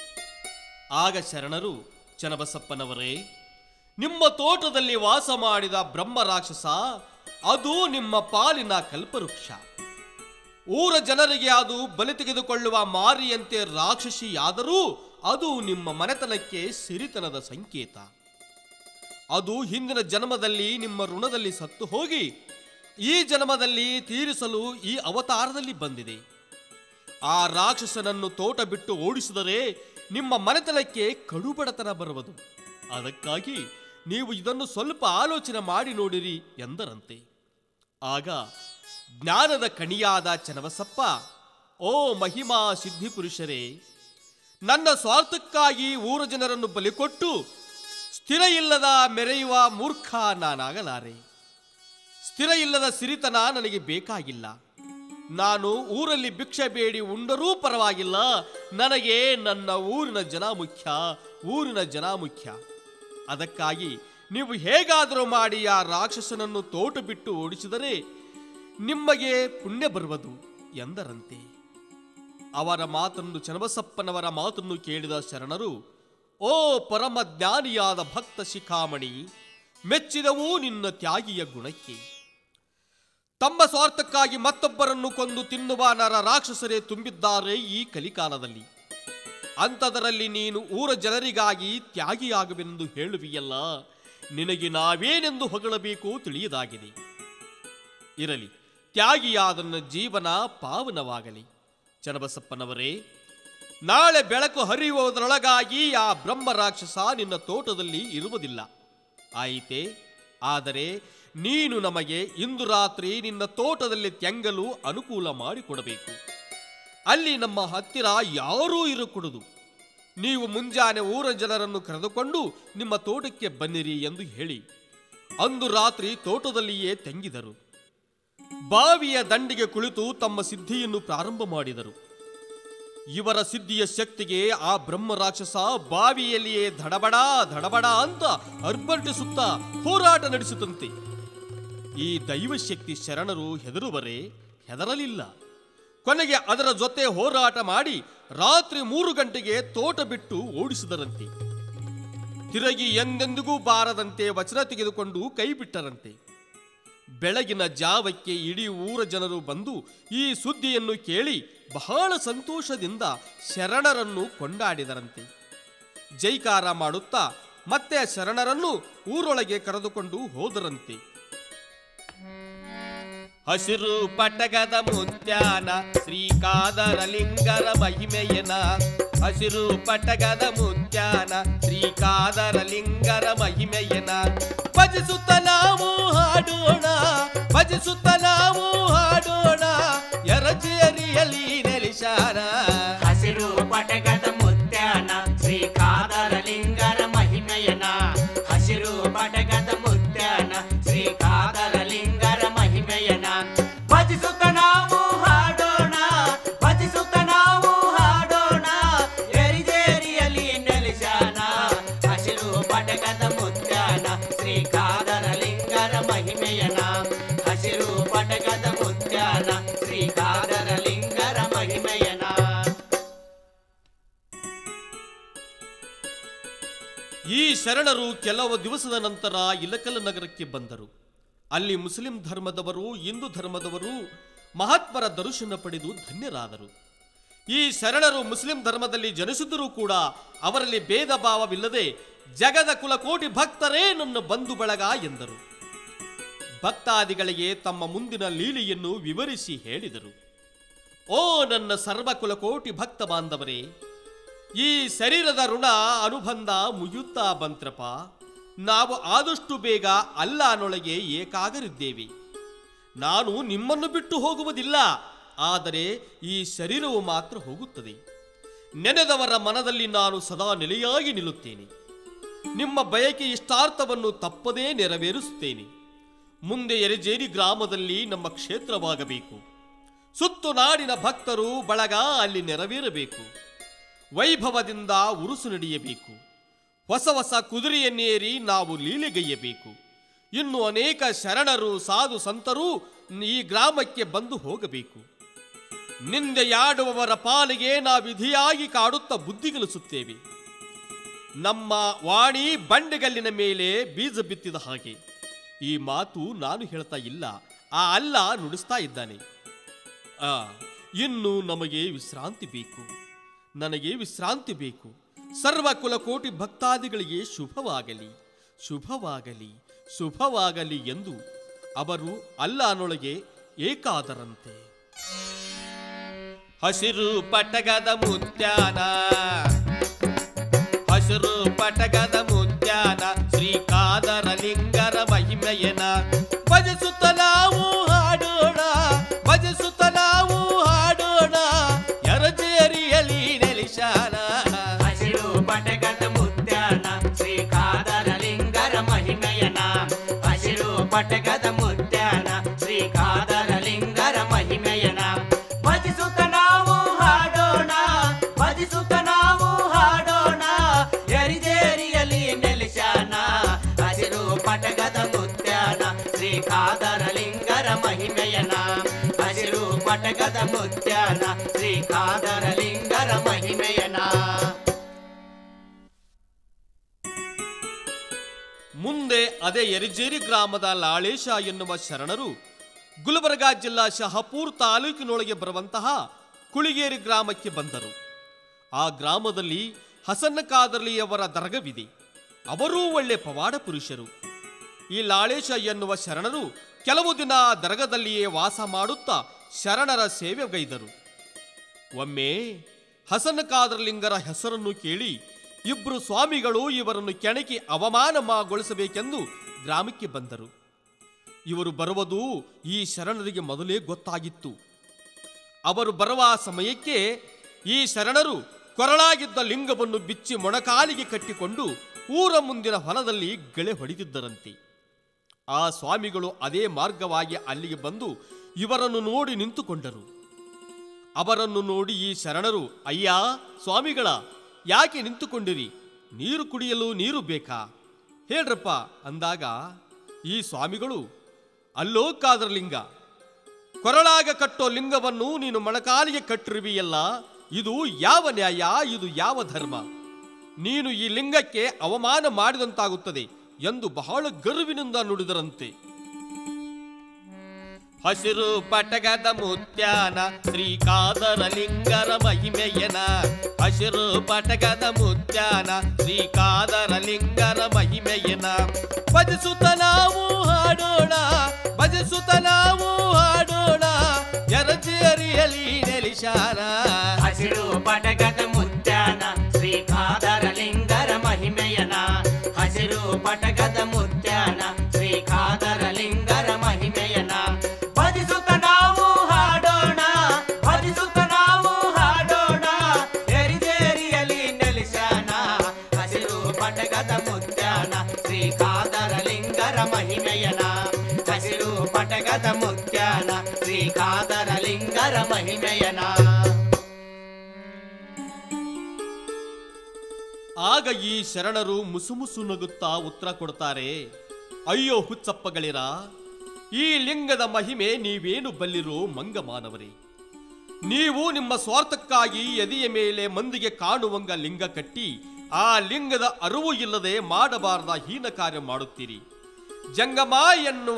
ಆಗ ಶರಣರು ಚನ್ನಬಸಪ್ಪನವರೇ ನಿಮ್ಮ ತೋಟದಲ್ಲಿ ವಾಸ ಮಾಡಿದ ಬ್ರಹ್ಮ ರಾಕ್ಷಸ ಅದು ನಿಮ್ಮ ಪಾಲಿನ ಕಲ್ಪವೃಕ್ಷ ಊರ ಜನರಿಗೆ ಅದು ಬಲಿ ತೆಗೆದುಕೊಳ್ಳುವ ಮಾರಿಯಂತೆ ರಾಕ್ಷಸಿಯಾದರೂ ಅದು ನಿಮ್ಮ ಮನೆತನಕ್ಕೆ ಸಿರಿತನದ ಸಂಕೇತ ಅದು ಹಿಂದಿನ ಜನ್ಮದಲ್ಲಿ ನಿಮ್ಮ ಋಣದಲ್ಲಿ ಸತ್ತು ಹೋಗಿ ಈ ಜನ್ಮದಲ್ಲಿ ತೀರಿಸಲು ಈ ಅವತಾರದಲ್ಲಿ ಬಂದಿದೆ ಆ ರಾಕ್ಷಸನನ್ನು ತೋಟ ಬಿಟ್ಟು ಓಡಿಸಿದರೆ ನಿಮ್ಮ ಮನೆತನಕ್ಕೆ ಕಡುಬಡತನ ಬರುವುದು ಅದಕ್ಕಾಗಿ ನೀವು ಇದನ್ನು ಸ್ವಲ್ಪ ಆಲೋಚನೆ ಮಾಡಿ ನೋಡಿರಿ ಎಂದರಂತೆ ಆಗ ಜ್ಞಾನದ ಕಣಿಯಾದ ಚನಬಸಪ್ಪ ಓ ಮಹಿಮಾ ಸಿದ್ಧಿ ಪುರುಷರೇ ನನ್ನ ಸ್ವಾರ್ಥಕ್ಕಾಗಿ ಊರ ಜನರನ್ನು ಬಲಿಕೊಟ್ಟು ಸ್ಥಿರ ಇಲ್ಲದ ಮೆರೆಯುವ ಮೂರ್ಖ ನಾನಾಗಲಾರೆ ಸ್ಥಿರ ಇಲ್ಲದ ಸಿರಿತನ ನನಗೆ ಬೇಕಾಗಿಲ್ಲ ನಾನು ಊರಲ್ಲಿ ಭಿಕ್ಷೆ ಬೇಡಿ ಉಂಡರೂ ಪರವಾಗಿಲ್ಲ ನನಗೆ ನನ್ನ ಊರಿನ ಜನ ಮುಖ್ಯ ಊರಿನ ಜನ ಮುಖ್ಯ ಅದಕ್ಕಾಗಿ ನೀವು ಹೇಗಾದರೂ ಮಾಡಿ ಆ ರಾಕ್ಷಸನನ್ನು ತೋಟ ಬಿಟ್ಟು ಓಡಿಸಿದರೆ ನಿಮಗೆ ಪುಣ್ಯ ಬರುವುದು ಎಂದರಂತೆ ಅವರ ಮಾತನ್ನು ಚನ್ನಬಸಪ್ಪನವರ ಮಾತನ್ನು ಕೇಳಿದ ಶರಣರು ಓ ಪರಮ ಜ್ಞಾನಿಯಾದ ಭಕ್ತ ಶಿಖಾಮಣಿ ಮೆಚ್ಚಿದವೂ ನಿನ್ನ ತ್ಯಾಗಿಯ ಗುಣಕ್ಕೆ ತಮ್ಮ ಸ್ವಾರ್ಥಕ್ಕಾಗಿ ಮತ್ತೊಬ್ಬರನ್ನು ಕೊಂದು ತಿನ್ನುವ ನರ ರಾಕ್ಷಸರೇ ತುಂಬಿದ್ದಾರೆ ಈ ಕಲಿಕಾಲದಲ್ಲಿ ಅಂಥದರಲ್ಲಿ ನೀನು ಊರ ಜನರಿಗಾಗಿ ತ್ಯಾಗಿಯಾಗವೆಂದು ಹೇಳುವಿಯಲ್ಲ ನಿನಗೆ ನಾವೇನೆಂದು ಹೊಗಳಬೇಕು ತಿಳಿಯದಾಗಿದೆ ಇರಲಿ ತ್ಯಾಗಿಯಾದ ನನ್ನ ಜೀವನ ಪಾವನವಾಗಲಿ ಚನ್ನಬಸಪ್ಪನವರೇ ನಾಳೆ ಬೆಳಕು ಹರಿಯುವುದರೊಳಗಾಗಿ ಆ ಬ್ರಹ್ಮ ರಾಕ್ಷಸ ನಿನ್ನ ತೋಟದಲ್ಲಿ ಇರುವುದಿಲ್ಲ ಆಯಿತೆ ಆದರೆ ನೀನು ನಮಗೆ ಇಂದು ರಾತ್ರಿ ನಿನ್ನ ತೋಟದಲ್ಲಿ ತೆಂಗಲು ಅನುಕೂಲ ಮಾಡಿಕೊಡಬೇಕು ಅಲ್ಲಿ ನಮ್ಮ ಹತ್ತಿರ ಯಾರೂ ಇರಕೂಡದು ನೀವು ಮುಂಜಾನೆ ಊರ ಜನರನ್ನು ಕರೆದುಕೊಂಡು ನಿಮ್ಮ ತೋಟಕ್ಕೆ ಬನ್ನಿರಿ ಎಂದು ಹೇಳಿ ಅಂದು ರಾತ್ರಿ ತೋಟದಲ್ಲಿಯೇ ತೆಂಗಿದರು ಬಾವಿಯ ದಂಡಿಗೆ ಕುಳಿತು ತಮ್ಮ ಸಿದ್ಧಿಯನ್ನು ಪ್ರಾರಂಭ ಮಾಡಿದರು ಇವರ ಸಿದ್ಧಿಯ ಶಕ್ತಿಗೆ ಆ ಬ್ರಹ್ಮ ರಾಕ್ಷಸ ಬಾವಿಯಲ್ಲಿಯೇ ಧಡಬಡ ಧಡಬಡ ಅಂತ ಅರ್ಭಟಿಸುತ್ತಾ ಹೋರಾಟ ನಡೆಸುತ್ತಂತೆ ಈ ದೈವಶಕ್ತಿ ಶರಣರು ಹೆದರುವರೆ ಹೆದರಲಿಲ್ಲ ಕೊನೆಗೆ ಅದರ ಜೊತೆ ಹೋರಾಟ ಮಾಡಿ ರಾತ್ರಿ ಮೂರು ಗಂಟೆಗೆ ತೋಟ ಬಿಟ್ಟು ಓಡಿಸಿದರಂತೆ ತಿರುಗಿ ಎಂದೆಂದಿಗೂ ಬಾರದಂತೆ ವಚನ ತೆಗೆದುಕೊಂಡು ಕೈ ಬಿಟ್ಟರಂತೆ ಬೆಳಗಿನ ಜಾವಕ್ಕೆ ಇಡೀ ಊರ ಜನರು ಬಂದು ಈ ಸುದ್ದಿಯನ್ನು ಕೇಳಿ ಬಹಳ ಸಂತೋಷದಿಂದ ಶರಣರನ್ನು ಕೊಂಡಾಡಿದರಂತೆ ಜೈಕಾರ ಮಾಡುತ್ತಾ ಮತ್ತೆ ಶರಣರನ್ನು ಊರೊಳಗೆ ಕರೆದುಕೊಂಡು ಹೋದರಂತೆ ಹಸಿರು ಪಟಗದ ಮುತ್ಯಾನ ಶ್ರೀಕಾದರಲಿಂಗರ ಮಹಿಮೆಯನ ಹಸಿರು ಪಟಗದ ಮುತ್ಯಾನ ಶ್ರೀಕಾದರಲಿಂಗರ ಮಹಿಮೆಯನ ಭಜಿಸುತ್ತ ನಾವು ಹಾಡೋಣ ಭಜಿಸುತ್ತ ನಾವು ಹಾಡೋಣ ಎರಚೇರಿಯಲಿ ನೆಲಿಶಾನ ಹಸಿರು ಪಟಗದ ಮುತ್ಯಾನ ಶ್ರೀಕಾದರಲಿಂಗರ ಮಹಿಮೆಯನ ಹಸಿರು ಪಟಗದ ಮುತ್ಯಾನ ಶ್ರೀಕಾದರಲಿಂಗರ ಮಹಿಮೆಯನ ಭಜಿಸುತ್ತ ನಾವು ಹಾಡೋಣ ಭಜಿಸುತ್ತ ನಾವು ಹಾಡೋಣ ಎರಿಜೇರಿಯಲಿ ನೆಲೆಸಾನ ಹಸಿರು ಪಟಗದ ಮುತ್ಯಾನ ಶ್ರೀಕಾದರಲಿಂಗರ ಮಹಿಮೆಯನ ಹಸಿರು ಪಟಗದ ಮುತ್ಯಾನ ಶ್ರೀಕಾದರಲಿಂಗರ ಮಹಿಮೆಯನ ಈ ಶರಣರು ಕೆಲವು ದಿವಸದ ನಂತರ ಇಲಕಲ ನಗರಕ್ಕೆ ಬಂದರು ಅಲ್ಲಿ ಮುಸ್ಲಿಂ ಧರ್ಮದವರು ಹಿಂದೂ ಧರ್ಮದವರು ಮಹಾತ್ಮರ ದರ್ಶನ ಪಡೆದು ಧನ್ಯರಾದರು ಈ ಶರಣರು ಮುಸ್ಲಿಂ ಧರ್ಮದಲ್ಲಿ ಜನಿಸಿದರೂ ಕೂಡ ಅವರಲ್ಲಿ ಭೇದ ಭಾವವಿಲ್ಲದೆ ಜಗದ ಕುಲಕೋಟಿ ಭಕ್ತರೇ ನನ್ನ ಬಂಧು ಬಳಗ ಎಂದರು ಭಕ್ತಾದಿಗಳಿಗೆ ತಮ್ಮ ಮುಂದಿನ ಲೀಲೆಯನ್ನು ವಿವರಿಸಿ ಹೇಳಿದರು ಓ ನನ್ನ ಸರ್ವ ಕುಲಕೋಟಿ ಭಕ್ತ ಬಾಂಧವರೇ ಈ ಶರೀರದ ಋಣ ಅನುಬಂಧ ಮುಗಿಯುತ್ತಾ ಬಂತ್ರಪ್ಪ ನಾವು ಆದಷ್ಟು ಬೇಗ ಅಲ್ಲಾನೊಳಗೆ ಏಕಾಗರಿದ್ದೇವೆ ನಾನು ನಿಮ್ಮನ್ನು ಬಿಟ್ಟು ಹೋಗುವುದಿಲ್ಲ ಆದರೆ ಈ ಶರೀರವು ಮಾತ್ರ ಹೋಗುತ್ತದೆ ನೆನೆದವರ ಮನದಲ್ಲಿ ನಾನು ಸದಾ ನೆಲೆಯಾಗಿ ನಿಲ್ಲುತ್ತೇನೆ ನಿಮ್ಮ ಬಯಕೆ ಇಷ್ಟಾರ್ಥವನ್ನು ತಪ್ಪದೇ ನೆರವೇರಿಸುತ್ತೇನೆ ಮುಂದೆ ಎರೆಜೇರಿ ಗ್ರಾಮದಲ್ಲಿ ನಮ್ಮ ಕ್ಷೇತ್ರವಾಗಬೇಕು ಸುತ್ತು ನಾಡಿನ ಭಕ್ತರು ಬಳಗ ಅಲ್ಲಿ ನೆರವೇರಬೇಕು ವೈಭವದಿಂದ ಉರುಸು ನಡೆಯಬೇಕು ಹೊಸ ಹೊಸ ಕುದುರೆಯನ್ನೇರಿ ನಾವು ಲೀಲೆಗೈಯಬೇಕು ಇನ್ನು ಅನೇಕ ಶರಣರು ಸಾಧು ಸಂತರು ಈ ಗ್ರಾಮಕ್ಕೆ ಬಂದು ಹೋಗಬೇಕು ನಿಂದೆಯಾಡುವವರ ಪಾಲಿಗೆ ನಾವಿಧಿಯಾಗಿ ಕಾಡುತ್ತಾ ಬುದ್ಧಿಗಳಿಸುತ್ತೇವೆ ನಮ್ಮ ವಾಣಿ ಬಂಡೆಗಲ್ಲಿನ ಮೇಲೆ ಬೀಜ ಬಿತ್ತಿದ ಹಾಗೆ ಈ ಮಾತು ನಾನು ಹೇಳ್ತಾ ಇಲ್ಲ ಆ ಅಲ್ಲ ನುಡಿಸ್ತಾ ಇದ್ದಾನೆ ಆ ಇನ್ನು ನಮಗೆ ವಿಶ್ರಾಂತಿ ಬೇಕು ನನಗೆ ವಿಶ್ರಾಂತಿ ಬೇಕು ಸರ್ವ ಕುಲಕೋಟಿ ಭಕ್ತಾದಿಗಳಿಗೆ ಶುಭವಾಗಲಿ ಶುಭವಾಗಲಿ ಶುಭವಾಗಲಿ ಎಂದು ಅವರು ಅಲ್ಲಾನೊಳಗೆ ಏಕಾದರಂತೆ ಹಸಿರು ಪಟಗದ ಮುತ್ಯಾನ ಹಸಿರು ಪಟಗದ ಮುತ್ಯಾನ ಶ್ರೀಕಾದರ ಲಿಂಗರ ಮಹಿಮೆಯನ ಭಜಿಸುತ್ತ ನಾವು ಹಾಡೋಣ ಭಜಿಸುತ್ತ ನಾವು ಹಾಡೋಣ ಎರಜೇರಿಯಲಿ ನೆಲಿಶಾನ ಹಸಿರು ಪಟಕದ ಮುತ್ಯಾನ ಶ್ರೀಕಾದರ ಲಿಂಗರ ಮಹಿಮೆಯನ ಹಸಿರು ಪಟಕದ ಮುತ್ಯಾನ ಶ್ರೀಕಾದರ ಲಿಂಗರ ಮಹಿಮೆಯನ ಭಜಿಸುತ್ತ ನಾವು ಹಾಡೋಣ ಭಜಿಸುತ್ತ ನಾವು ಹಾಡೋಣ ಎರಿಜೇರಿಯಲಿ ನೆಲೆಶಾನ ಹಸಿರು ಪಟಕದ ಮುತ್ಯಾನ ಶ್ರೀಕಾದರ ಲಿಂಗರ ಮಹಿಮೆಯನ ಹಸಿರು ಪಟಕದ ಮುತ್ಯಾನ ಶ್ರೀಕಾದರ ಲಿಂಗರ ಮಹಿಮೆಯನ ಮುಂದೆ ಅದೇ ಎರಿಜೇರಿ ಗ್ರಾಮದ ಲಾಳೇಶ ಎನ್ನುವ ಶರಣರು ಗುಲ್ಬರ್ಗಾ ಜಿಲ್ಲಾ ಶಹಪೂರ್ ತಾಲೂಕಿನೊಳಗೆ ಬರುವಂತಹ ಕುಳಿಗೇರಿ ಗ್ರಾಮಕ್ಕೆ ಬಂದರು ಆ ಗ್ರಾಮದಲ್ಲಿ ಹಸನ್ನ ಕಾದರ್ಲಿಯವರ ದರ್ಗವಿದೆ ಅವರೂ ಒಳ್ಳೆ ಪವಾಡ ಪುರುಷರು ಈ ಲಾಳೇಶ ಎನ್ನುವ ಶರಣರು ಕೆಲವು ದಿನ ಆ ದರ್ಗದಲ್ಲಿಯೇ ವಾಸ ಮಾಡುತ್ತಾ ಶರಣರ ಸೇವೆಗೈದರು ಒಮ್ಮೆ ಹಸನ ಕಾದರ್ಲಿಂಗರ ಹೆಸರನ್ನು ಕೇಳಿ ಇಬ್ರು ಸ್ವಾಮಿಗಳು ಇವರನ್ನು ಕೆಣಕಿ ಅವಮಾನಗೊಳಿಸಬೇಕೆಂದು ಗ್ರಾಮಕ್ಕೆ ಬಂದರು ಇವರು ಬರುವುದು ಈ ಶರಣರಿಗೆ ಮೊದಲೇ ಗೊತ್ತಾಗಿತ್ತು ಅವರು ಬರುವ ಸಮಯಕ್ಕೆ ಈ ಶರಣರು ಕೊರಳಾಗಿದ್ದ ಲಿಂಗವನ್ನು ಬಿಚ್ಚಿ ಮೊಣಕಾಲಿಗೆ ಕಟ್ಟಿಕೊಂಡು ಊರ ಮುಂದಿನ ಹೊಲದಲ್ಲಿ ಗೆಳೆ ಹೊಡೆದಿದ್ದರಂತೆ ಆ ಸ್ವಾಮಿಗಳು ಅದೇ ಮಾರ್ಗವಾಗಿ ಅಲ್ಲಿಗೆ ಬಂದು ಇವರನ್ನು ನೋಡಿ ನಿಂತುಕೊಂಡರು ಅವರನ್ನು ನೋಡಿ ಈ ಶರಣರು ಅಯ್ಯ ಸ್ವಾಮಿಗಳ ಯಾಕೆ ನಿಂತುಕೊಂಡಿರಿ ನೀರು ಕುಡಿಯಲು ನೀರು ಬೇಕಾ ಹೇಳ್ರಪ್ಪ ಅಂದಾಗ ಈ ಸ್ವಾಮಿಗಳು ಅಲ್ಲೋ ಕಾದರ್ಲಿಂಗ ಕೊರಳಾಗ ಕಟ್ಟೋ ಲಿಂಗವನ್ನು ನೀನು ಮೊಣಕಾಲಿಗೆ ಕಟ್ಟಿರುವಿಯಲ್ಲ ಇದು ಯಾವ ನ್ಯಾಯ ಇದು ಯಾವ ಧರ್ಮ ನೀನು ಈ ಲಿಂಗಕ್ಕೆ ಅವಮಾನ ಮಾಡಿದಂತಾಗುತ್ತದೆ ಎಂದು ಬಹಳ ಗರ್ವಿನಿಂದ ನುಡಿದರಂತೆ ಹಸಿರು ಪಟಗದ ಮುತ್ಯಾನ ಶ್ರೀಕಾದರ ಲಿಂಗರ ಮಹಿಮೆಯನ ಹಸಿರು ಪಟಗದ ಮುತ್ಯಾನ ಶ್ರೀಕಾದರ ಲಿಂಗರ ಮಹಿಮೆಯನ ಭಜಿಸುತ್ತ ನಾವು ಹಾಡೋಣ ಭಜಿಸುತ್ತ ನಾವು ಹಾಡೋಣ ಎರಜೇರಿಯಲಿ ನೆಲಿಶಾನ ಹಸಿರು ಪಟಕದ ಮುತ್ಯಾನ ಶ್ರೀಕಾದರ ಲಿಂಗರ ಮಹಿಮೆಯನ ಹಸಿರು ಪಟಕದ ಮುತ್ಯಾನ ಶ್ರೀಕಾದರ ಲಿಂಗರ ಮಹಿಮೆಯನ ಭಜಿಸುತ್ತ ನಾವು ಹಾಡೋಣ ಭಜಿಸುತ್ತ ನಾವು ಹಾಡೋಣ ಎರಿದೇರಿಯಲಿ ನೆಲೆಸಾನ ಹಸಿರು ಪಟಕದ ಮುತ್ಯಾನ ಶ್ರೀಕಾದರ ಲಿಂಗರ ಮಹಿಮೆಯನ ಹಸಿರು ಪಟಕದ ಮುತ್ಯಾನ ಶ್ರೀಕಾದರ ಲಿಂಗರ ಮಹಿಮೆಯನ ಆಗ ಈ ಶರಣರು ಮುಸುಮುಸು ನಗುತ್ತಾ ಉತ್ತರ ಕೊಡ್ತಾರೆ ಅಯ್ಯೋ ಹುಚ್ಚಪ್ಪಗಳಿರ ಈ ಲಿಂಗದ ಮಹಿಮೆ ನೀವೇನು ಬಲ್ಲಿರೋ ಮಂಗ ಮಾನವರೇ ನೀವು ನಿಮ್ಮ ಸ್ವಾರ್ಥಕ್ಕಾಗಿ ಎದೆಯ ಮೇಲೆ ಮಂದಿಗೆ ಕಾಣುವಂಗ ಲಿಂಗ ಕಟ್ಟಿ ಆ ಲಿಂಗದ ಅರಿವು ಇಲ್ಲದೆ ಮಾಡಬಾರದ ಹೀನ ಕಾರ್ಯ ಮಾಡುತ್ತೀರಿ ಜಂಗಮ ಎನ್ನುವ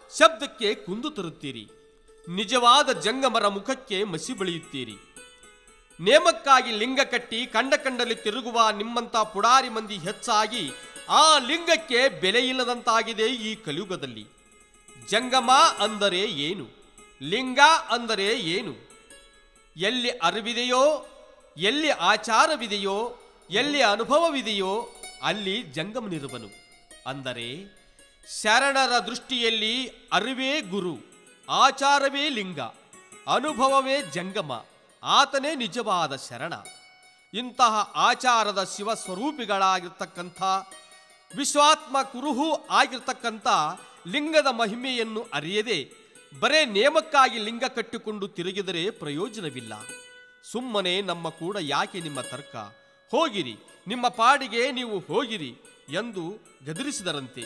ಶಬ್ದಕ್ಕೆ ಕುಂದು ತರುತ್ತೀರಿ ನಿಜವಾದ ಜಂಗಮರ ಮುಖಕ್ಕೆ ಮಸಿ ಬೆಳೆಯುತ್ತೀರಿ ನೇಮಕ್ಕಾಗಿ ಲಿಂಗ ಕಟ್ಟಿ ಕಂಡ ಕಂಡಲ್ಲಿ ತಿರುಗುವ ನಿಮ್ಮಂತ ಪುಡಾರಿ ಮಂದಿ ಹೆಚ್ಚಾಗಿ ಆ ಲಿಂಗಕ್ಕೆ ಬೆಲೆ ಇಲ್ಲದಂತಾಗಿದೆ ಈ ಕಲಿಯುಗದಲ್ಲಿ ಜಂಗಮ ಅಂದರೆ ಏನು ಲಿಂಗ ಅಂದರೆ ಏನು ಎಲ್ಲಿ ಅರಿವಿದೆಯೋ ಎಲ್ಲಿ ಆಚಾರವಿದೆಯೋ ಎಲ್ಲಿ ಅನುಭವವಿದೆಯೋ ಅಲ್ಲಿ ಜಂಗಮನಿರುವನು ಅಂದರೆ ಶರಣರ ದೃಷ್ಟಿಯಲ್ಲಿ ಅರಿವೇ ಗುರು ಆಚಾರವೇ ಲಿಂಗ ಅನುಭವವೇ ಜಂಗಮ ಆತನೇ ನಿಜವಾದ ಶರಣ ಇಂತಹ ಆಚಾರದ ಶಿವ ಸ್ವರೂಪಿಗಳಾಗಿರ್ತಕ್ಕಂಥ ವಿಶ್ವಾತ್ಮ ಕುರುಹು ಆಗಿರ್ತಕ್ಕಂಥ ಲಿಂಗದ ಮಹಿಮೆಯನ್ನು ಅರಿಯದೆ ಬರೇ ನೇಮಕ್ಕಾಗಿ ಲಿಂಗ ಕಟ್ಟಿಕೊಂಡು ತಿರುಗಿದರೆ ಪ್ರಯೋಜನವಿಲ್ಲ ಸುಮ್ಮನೆ ನಮ್ಮ ಕೂಡ ಯಾಕೆ ನಿಮ್ಮ ತರ್ಕ ಹೋಗಿರಿ ನಿಮ್ಮ ಪಾಡಿಗೆ ನೀವು ಹೋಗಿರಿ ಎಂದು ಗದರಿಸಿದರಂತೆ